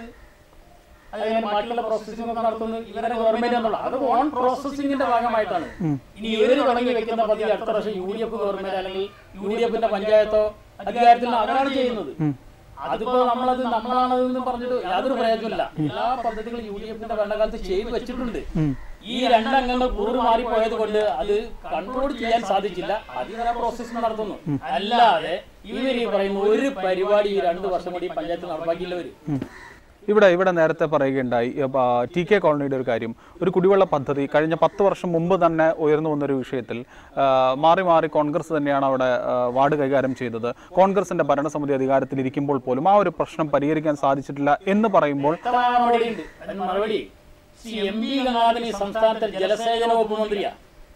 അതിനെ ബാക്കിയുള്ള പ്രോസസ്സിംഗ് ഒക്കെ നടത്തുന്നത് ഇവരുടെ ഗവൺമെന്റ് എന്നുള്ള അത് ഓൺ പ്രോസസ്സിംഗിന്റെ ഭാഗമായിട്ടാണ് ഇനി ഇവര് തുടങ്ങി വെക്കുന്ന പദ്ധതി അടുത്ത പ്രാവശ്യം യു ഡി എഫ് ഗവൺമെന്റ് അല്ലെങ്കിൽ യു ഡി എഫിന്റെ പഞ്ചായത്തോ അധികാരത്തിൽ അവരാണ് ചെയ്യുന്നത് അതിപ്പോ നമ്മളത് നമ്മളാണെന്ന് പറഞ്ഞിട്ട് യാതൊരു പ്രയോജനമില്ല എല്ലാ പദ്ധതികളും യു ഡി എഫിന്റെ ഭരണകാലത്ത് ചെയ്തു വെച്ചിട്ടുണ്ട് ഈ രണ്ടംഗങ്ങൾ കൂറ് മാറിപ്പോയത് കൊണ്ട് അത് കൺട്രോൾ ചെയ്യാൻ സാധിച്ചില്ല അതിനെ പ്രോസസ് നടത്തുന്നു അല്ലാതെ ഇവർ ഈ പറയുന്ന ഒരു പരിപാടി ഈ രണ്ടു വർഷം കൂടി ഈ പഞ്ചായത്ത് നടപ്പാക്കിയില്ലവര് ഇവിടെ ഇവിടെ നേരത്തെ പറയുകയുണ്ടായി ആ, ടി കെ കോളനിയുടെ ഒരു കാര്യം ഒരു കുടിവെള്ള പദ്ധതി കഴിഞ്ഞ പത്ത് വർഷം മുമ്പ് തന്നെ ഉയർന്നു വന്നൊരു വിഷയത്തിൽ ആ, മാറി മാറി കോൺഗ്രസ് തന്നെയാണ് അവിടെ ആ, വാർഡ് കൈകാര്യം ചെയ്തത് കോൺഗ്രസിന്റെ ഭരണസമിതി അധികാരത്തിലിരിക്കുമ്പോൾ പോലും ആ ഒരു പ്രശ്നം പരിഹരിക്കാൻ സാധിച്ചിട്ടില്ല എന്ന് പറയുമ്പോൾ വ്യക്തമായ മറുപടിയുണ്ട് അതിന് മറുപടി സി എം പി ഗംഗാധരൻ ഈ സംസ്ഥാനത്തെ ജലസേചന വകുപ്പ് മന്ത്രിയാ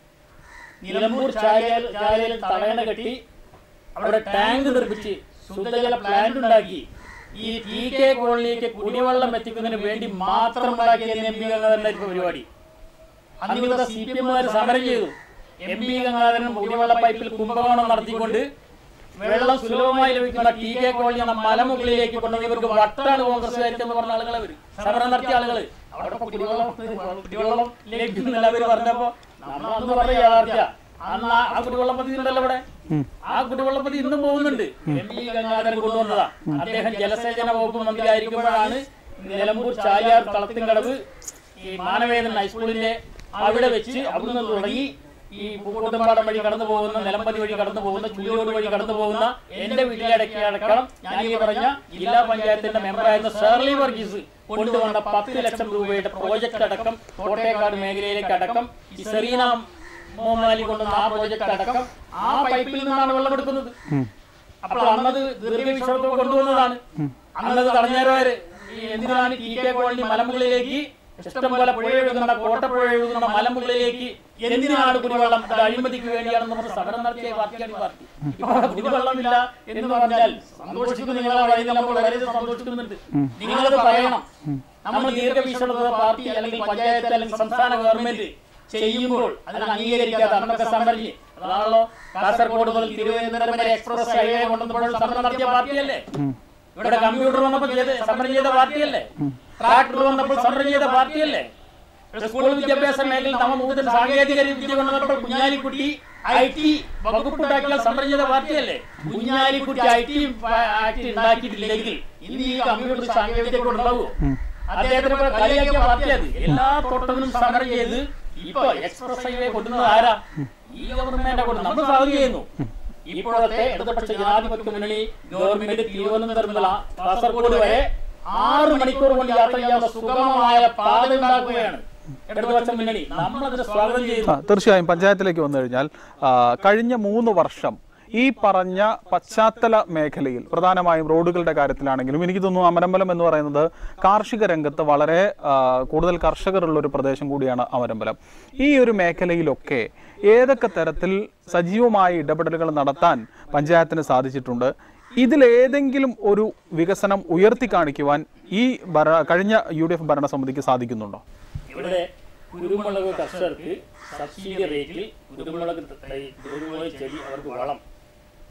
നിലമ്പൂർ ചാലയിൽ ചാലയിൽ തടയണ കെട്ടി അവിടെ ടാങ്ക് നിർമ്മിച്ച് ശുദ്ധജല പ്ലാന്റ് ഉണ്ടാക്കി ഈ ടി കെ കോളനിക്ക് കുടിവെള്ളം എത്തിക്കുന്നതിന് വേണ്ടി മാത്രം ഉണ്ടാക്കിയ എം പി ഗംഗാധരന്റെ പരിപാടി അന്ന് ഇവിടുത്തെ സി പി എമ്മുകാർ സമരം ചെയ്തു എം പി ഗംഗാധരൻ കുടിവെള്ള പൈപ്പിൽ കുംഭകോണം നടത്തിക്കൊണ്ട് വെള്ളം സുലഭമായി ലഭിക്കുന്ന ടി കെ കോളനി എന്ന മലമുകളിലേക്ക് കൊണ്ടുവന്ന് ഇവർക്ക് വട്ടാണ് കോൺഗ്രസ്സുകാർക്ക് എന്ന് പറഞ്ഞ ആളുകൾ അവർ സമരം നടത്തിയ ആളുകൾ അവിടെ ഇപ്പൊ കുടിവെള്ളം കുടിവെള്ളം ലഭിക്കുന്നില്ല അവർ പറഞ്ഞപ്പോ നമ്മൾ അന്ന് പറഞ്ഞ യാഥാർത്ഥ്യ അന്ന് ആ- ആ കുടിവെള്ള പദ്ധതി ഉണ്ടല്ലോ ഇവിടെ ആ കുടിവെള്ള പദ്ധതി ഇന്നും പോകുന്നുണ്ട് എം പി ഗംഗാധരൻ കൊണ്ടുവന്നതാ അദ്ദേഹം ജലസേചന വകുപ്പ് മന്ത്രി ആയിരിക്കുമ്പോഴാണ് നിലമ്പൂർ ചാലിയാർ കളത്തിൻകടവ് ഈ മാനവേദൻ ഹൈസ്കൂളിന്റെ അവിടെ വെച്ച് അവിടുന്ന് തുടങ്ങി ഈ പൂക്കോട്ടുംപാടം വഴി കടന്നു പോകുന്ന നിലമ്പതി വഴി കടന്നു പോകുന്ന ചുള്ളിയോട് വഴി കടന്നു പോകുന്ന എന്റെ വീട്ടിലടക്കി അടക്കണം ഞാൻ ഈ പറഞ്ഞ ജില്ലാ പഞ്ചായത്തിന്റെ മെമ്പറായിരുന്ന ഷേർലി വർഗീസ് കൊണ്ടുവന്ന പത്ത് ലക്ഷം രൂപയുടെ പ്രോജക്റ്റ് അടക്കം കോട്ടയക്കാട് മേഖലയിലേക്ക് അടക്കം ഈ സെറീന മോമാലി കൊണ്ടുവന്ന ആ പ്രോജക്റ്റ് അടക്കം ആ പൈപ്പിൽ നിന്നാണ് വെള്ളം എടുക്കുന്നത് അപ്പോൾ അന്നത് ദീർഘവീക്ഷണത്തോടെ കൊണ്ടുവന്നതാണ് അന്നത് തടഞ്ഞേരവര് ഈ എന്തിനാണ് ടി കെ കോളനി മലമുകളിലേക്ക് ഇഷ്ടം പോലെ പുഴ എഴുതുന്ന കോട്ടപ്പുഴ എഴുതുന്ന മലമുകളിലേക്ക് എന്തിനാണ് കുടിവെള്ളം അത് അഴിമതിക്ക് വേണ്ടിയാണെന്ന് പറഞ്ഞ് സമരം നടത്തിയ പാർട്ടിയാണ് ഈ പാർട്ടി ഇപ്പൊ അവിടെ കുടിവെള്ളമില്ല എന്ന് പറഞ്ഞാൽ സന്തോഷിക്കുന്നു നിങ്ങളെ പറയുന്നത് നമ്മൾ വളരെ സന്തോഷിക്കുന്നുണ്ട് നിങ്ങളത് പറയണം നമ്മൾ ദീർഘവീക്ഷണത പാർട്ടി അല്ലെങ്കിൽ പഞ്ചായത്ത് അല്ലെങ്കിൽ സംസ്ഥാന ഗവൺമെന്റ് ചെയ്യുമ്പോൾ അതിനെ അംഗീകരിക്കാതെ അന്നൊക്കെ സമരം ചെയ്യും അതാണല്ലോ കാസർഗോഡ് മുതൽ തിരുവനന്തപുരം വരെ എക്സ്പ്രസ് ഹൈവേ കൊണ്ടുവന്നപ്പോൾ സമരം നടത്തിയ പാർട്ടിയല്ലേ ഇവിടെ കമ്പ്യൂട്ടർ വന്നപ്പോൾ ചെയ്ത സമരം ചെയ്ത പാർട്ടിയല്ലേ ട്രാക്ടർ വന്നപ്പോൾ സമരം ചെയ്ത പാർട്ടിയല്ലേ ഇവിടെ സ്കൂൾ വിദ്യാഭ്യാസ മേഖലയിൽ നവനൂതന സാങ്കേതിക വിദ്യ കൊണ്ടുവന്നപ്പോൾ കുഞ്ഞാലിക്കുട്ടി ഐ ടി വകുപ്പുണ്ടാക്കിയ സമരം ചെയ്ത പാർട്ടിയല്ലേ കുഞ്ഞാലിക്കുട്ടി ഐ ടി ആക്ട് ഉണ്ടാക്കിയിട്ടില്ലെങ്കിൽ ഇന്ന് ഈ കമ്പ്യൂട്ടർ സാങ്കേതിക വിദ്യ കൊണ്ടുണ്ടാവുമോ അദ്ദേഹത്തിന് ഇവിടെ കളിയാക്കിയ പാർട്ടി അത് എല്ലാ തൊട്ടതിനും സമരം ചെയ്ത് ഇപ്പൊ എക്സ്പ്രസ് ഹൈവേ കൊണ്ടുവന്നത് ആരാ ഈ ഗവൺമെന്റ് കൊണ്ട് നമ്മൾ സ്വാഗതം ചെയ്യുന്നു ഇപ്പോഴത്തെ ഇടതുപക്ഷ ജനാധിപത്യ മുന്നണി ഗവൺമെന്റ് തിരുവനന്തപുരം മുതൽ കാസർഗോഡ് വരെ ആറ് മണിക്കൂർ കൊണ്ട് യാത്ര ചെയ്യാവുന്ന സുഗമമായ പാത ഉണ്ടാക്കുകയാണ് ഇടതുപക്ഷ മുന്നണി നമ്മളതിനെ സ്വാഗതം ആ, ചെയ്യുന്നു തീർച്ചയായും പഞ്ചായത്തിലേക്ക് വന്നു കഴിഞ്ഞാൽ ആ, കഴിഞ്ഞ മൂന്ന് വർഷം ഈ പറഞ്ഞ പശ്ചാത്തല മേഖലയിൽ പ്രധാനമായും റോഡുകളുടെ കാര്യത്തിലാണെങ്കിലും എനിക്ക് തോന്നുന്നു അമരമ്പലം എന്ന് പറയുന്നത് കാർഷിക രംഗത്ത് വളരെ ആ, കൂടുതൽ കർഷകരുള്ള ഒരു പ്രദേശം കൂടിയാണ് അമരമ്പലം ഈ ഒരു മേഖലയിലൊക്കെ ഏതൊക്കെ തരത്തിൽ സജീവമായ ഇടപെടലുകൾ നടത്താൻ പഞ്ചായത്തിന് സാധിച്ചിട്ടുണ്ട് ഇതിലേതെങ്കിലും ഒരു വികസനം ഉയർത്തി കാണിക്കുവാൻ ഈ ഭര കഴിഞ്ഞ യു ഡി എഫ് ഭരണസമിതിക്ക് സാധിക്കുന്നുണ്ടോ ഇവിടെ കുരുമുളക് കർഷകർക്ക് സബ്സിഡി റേറ്റിൽ കുരുമുളക് തൈ കുരുമുളക് ചെടി അവർക്ക് വളം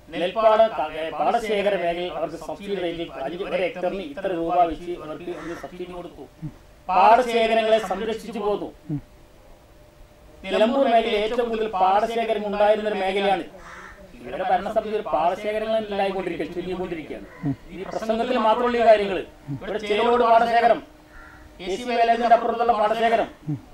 നെൽപ്പാട ക- ഏ, പാടശേഖര മേഖലയിൽ അവർക്ക് സബ്സിഡി റേറ്റിൽ അഞ്ച് ഒരു ഹെക്ടറിന് ഇത്ര രൂപ വെച്ച് അവർക്ക് ഒരു സബ്സിഡി കൊടുത്തു പാടശേഖരങ്ങളെ സംരക്ഷിച്ചു പോന്നു നിലമ്പൂർ മേഖല ഏറ്റവും കൂടുതൽ പാടശേഖരം ഉണ്ടായിരുന്ന ഒരു മേഖലയാണ് ഇവിടെ ഭരണസമിതി ഒരു പാടശേഖരങ്ങൾ ഉണ്ടായിക്കൊണ്ടിരിക്കുക ചുരുങ്ങിക്കൊണ്ടിരിക്കുകയാണ് ഈ പ്രസംഗത്തിൽ മാത്രമുള്ള ഈ കാര്യങ്ങൾ ഇവിടെ ചേലോട് പാടശേഖരം എ സി വേലേജിന്റെ അപ്പുറത്തുള്ള പാടശേഖരം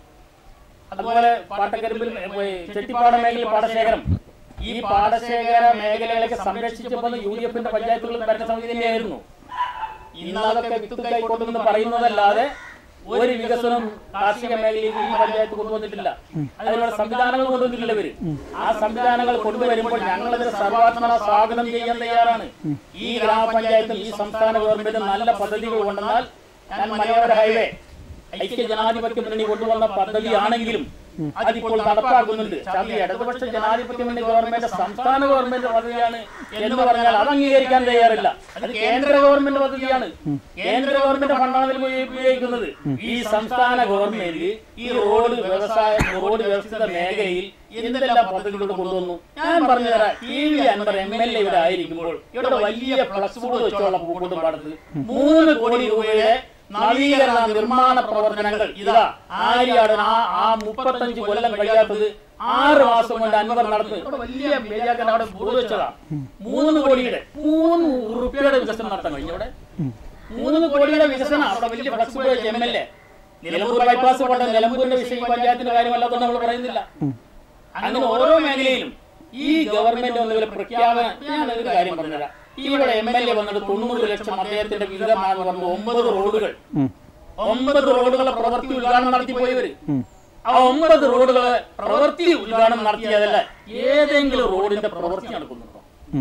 അതുപോലെ പാട്ടക്കരിമ്പിൽ ഏ, ചെട്ടിപ്പാട മേഖലയിൽ പാടശേഖരം ഈ പാടശേഖര മേഖലകളൊക്കെ സംരക്ഷിച്ചപ്പോൾ യു ഡി എഫിന്റെ പഞ്ചായത്തുകൾ ഭരണസമിതി തന്നെയായിരുന്നു ഇന്ന് അതൊക്കെ വിത്ത് കൈക്കൊണ്ടെന്ന് പറയുന്നതല്ലാതെ ഒരു വികസനം കാർഷിക മേഖലയിൽ ഈ പഞ്ചായത്ത് കൊണ്ടുവന്നിട്ടില്ല അതിനുള്ള സംവിധാനങ്ങൾ കൊണ്ടുവന്നിട്ടില്ല ഇവര് ആ സംവിധാനങ്ങൾ കൊണ്ടുവരുമ്പോൾ ഞങ്ങൾ അതിന് സർവാത്മന സ്വാഗതം ചെയ്യാൻ തയ്യാറാണ് ഈ ഗ്രാമപഞ്ചായത്തും ഈ സംസ്ഥാന ഗവൺമെന്റും നല്ല പദ്ധതികൾ കൊണ്ടുവന്നാൽ ഞാൻ മലയോര ഹൈവേ ഐക്യ ജനാധിപത്യ മുന്നണി കൊണ്ടുവന്ന പദ്ധതിയാണെങ്കിലും അതിപ്പോൾ നടപ്പാക്കുന്നുണ്ട് പക്ഷേ അത് ഇടതുപക്ഷ ജനാധിപത്യ മുന്നണി ഗവൺമെന്റ് സംസ്ഥാന ഗവൺമെന്റ് പദ്ധതിയാണ് എന്ന് പറഞ്ഞാൽ അത് അംഗീകരിക്കാൻ തയ്യാറില്ല അത് കേന്ദ്ര ഗവൺമെന്റ് പദ്ധതിയാണ് കേന്ദ്ര ഗവൺമെന്റ് ഫണ്ടാണ് ഇതിൽ ഉപയോഗി- ഉപയോഗിക്കുന്നത് ഈ സംസ്ഥാന ഗവൺമെന്റ് ഈ റോഡ് വ്യവസായ റോഡ് വ്യവസ്ഥിത മേഖലയിൽ എന്തെല്ലാം പദ്ധതികൾ കൊണ്ടുവന്നു ഞാൻ പറഞ്ഞുതരാം T V Anvar M L A ഇവിടെ ആയിരിക്കുമ്പോൾ ഇവിടെ വലിയ ഫ്ലക്സ് ബോർഡ് വെച്ചോളാം പൂക്കോട്ടും പാടത്ത് മൂന്ന് കോടി രൂപയുടെ നവീകരണ നിർമ്മാണ പ്രവർത്തനങ്ങൾ ഇതാ ആര്യാട് ആ ആ മുപ്പത്തഞ്ച് കൊല്ലം കഴിയാത്തത് ആറ് മാസം കൊണ്ട് അൻവർ നടത്തുന്നത് ഇവിടെ വലിയ ബേജാക്കൻ അവിടെ ബോർഡ് വെച്ചതാ മൂന്ന് കോടിയുടെ മൂന്ന് ഉറുപ്പിയുടെ വികസനം നടത്താൻ കഴിഞ്ഞു ഇവിടെ മൂന്ന് കോടിയുടെ വികസനം അവിടെ വലിയ ഫ്ലക്സ് ബോർഡ് വെച്ച് M L A Nilambur bypass കൊണ്ട് നിലമ്പൂരിന്റെ വിഷയം പഞ്ചായത്തിന്റെ കാര്യമല്ലാത്തത് നമ്മൾ പറയുന്നില്ല അങ്ങനെ ഓരോ മേഖലയിലും ഈ ഗവൺമെന്റ് ഒന്നുപോലെ പ്രഖ്യാപനം ഞാൻ ഒരു കാര്യം പറഞ്ഞുതരാം ഇവിടെ എം എൽ എ വന്നിട്ട് തൊണ്ണൂറ് ലക്ഷം അദ്ദേഹത്തിന്റെ വിഹിതമാണെന്ന് പറഞ്ഞു ഒമ്പത് റോഡുകൾ ഒമ്പത് റോഡുകളെ പ്രവൃത്തി ഉദ്ഘാടനം നടത്തി പോയവര് ആ ഒമ്പത് റോഡുകളെ പ്രവൃത്തി ഉദ്ഘാടനം നടത്തിയതല്ല ഏതെങ്കിലും റോഡിന്റെ പ്രവൃത്തി നടക്കുന്നുണ്ടോ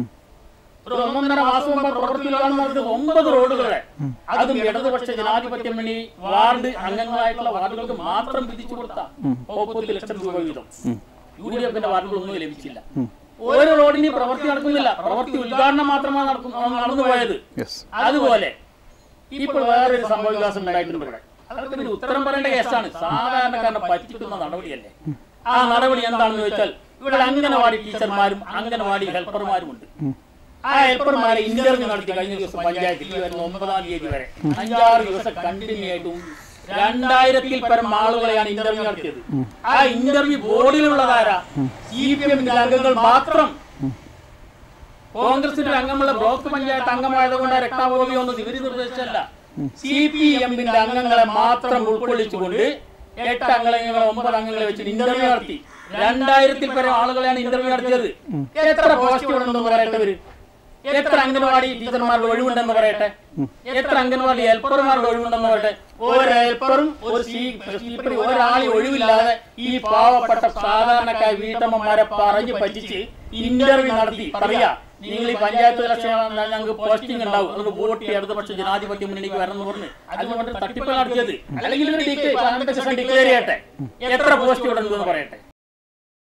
ഒരു ഒന്നൊന്നര മാസം മുമ്പ് പ്രവൃത്തി ഉദ്ഘാടനം നടത്തിയത് ഒമ്പത് റോഡുകളെ അതും ഇടതുപക്ഷ ജനാധിപത്യ മുന്നണി വാർഡ് അംഗങ്ങളായിട്ടുള്ള വാർഡുകൾക്ക് മാത്രം വിധിച്ചു കൊടുത്ത മുപ്പത്തി ലക്ഷം രൂപ വീതം യു ഡി എഫിന്റെ വാർഡുകളൊന്നും ലഭിച്ചില്ല ഒരു റോഡിന് പ്രവൃത്തി നടക്കുന്നില്ല പ്രവൃത്തി ഉദ്ഘാടനം മാത്രമാണ് നടക്കുന്നു നടന്നു പോയത് യെസ് അതുപോലെ ഇപ്പോൾ വേറൊരു സംഭവ വികാസം ഉണ്ടായിട്ടുണ്ട് ഇവിടെ അതൊക്കെ ഒരു ഉത്തരം പറയേണ്ട കേസാണ് സാധാരണക്കാരനെ പറ്റിക്കുന്ന നടപടിയല്ലേ ആ നടപടി എന്താണെന്ന് ചോദിച്ചാൽ ഇവിടെ അംഗനവാടി ടീച്ചർമാരും അംഗനവാടി ഹെൽപ്പർമാരും ഉണ്ട് ആ ഹെൽപ്പർമാരെ ഇന്റർവ്യൂ നടത്തി കഴിഞ്ഞ ദിവസം പഞ്ചായത്തിൽ ഈ വരുന്ന ഒമ്പതാം തീയതി വരെ അഞ്ചാറ് ദിവസം കണ്ടിന്യൂ ആയിട്ടും രണ്ടായിരത്തിൽ പരം ആളുകളെയാണ് ഇന്റർവ്യൂ നടത്തിയത് ആ ഇന്റർവ്യൂ ബോർഡിലുള്ളതാരാ സി പി എമ്മിന്റെ അംഗങ്ങൾ മാത്രം കോൺഗ്രസിന്റെ അംഗമുള്ള ബ്ലോക്ക് പഞ്ചായത്ത് അംഗമായതുകൊണ്ട് രക്താഭോഗിയൊന്നും ഇവര് നിർദ്ദേശിച്ചല്ല സി പി എമ്മിന്റെ അംഗങ്ങളെ മാത്രം ഉൾക്കൊള്ളിച്ചുകൊണ്ട് എട്ട് അംഗങ്ങളെ ഒമ്പത് അംഗങ്ങളെ വെച്ച് ഇന്റർവ്യൂ നടത്തി രണ്ടായിരത്തിൽ പരം ആളുകളെയാണ് ഇന്റർവ്യൂ നടത്തിയത് എത്ര പോസ്റ്റ് ഉണ്ടെന്ന് പറയട്ടെ ഇവര് എത്ര അംഗൻവാടി ടീച്ചർമാരുടെ ഒഴിവുണ്ടെന്ന് പറയട്ടെ എത്ര അംഗൻവാടി ഹെൽപ്പർമാരുടെ ഒഴിവുണ്ടെന്ന് പറയട്ടെ ഒരു ഹെൽപ്പറും ഒരു സ്വീപ്പറും ഒരാളി ഒഴിവില്ലാതെ ഈ പാവപ്പെട്ട സാധാരണക്കാർ വീട്ടമ്മമാരെ പറഞ്ഞു പറ്റിച്ച് ഇന്റർവ്യൂ നടത്തി പറയാ നിങ്ങൾ ഈ പഞ്ചായത്ത് ഇലക്ഷൻ ഞങ്ങൾക്ക് പോസ്റ്റിംഗ് ഉണ്ടാവും അതുകൊണ്ട് വോട്ട് ചെയ്ത് അടുത്ത പക്ഷേ ജനാധിപത്യ മുന്നണിക്ക് വരണം എന്ന് പറഞ്ഞ് അതുകൊണ്ട് തട്ടിപ്പ് നടത്തിയത് അല്ലെങ്കിൽ ഒരു ഡിക്ലെയർ ഡിക്ലെയർ ചെയ്യട്ടെ എത്ര പോസ്റ്റ് ഉണ്ടെന്ന് പറയട്ടെ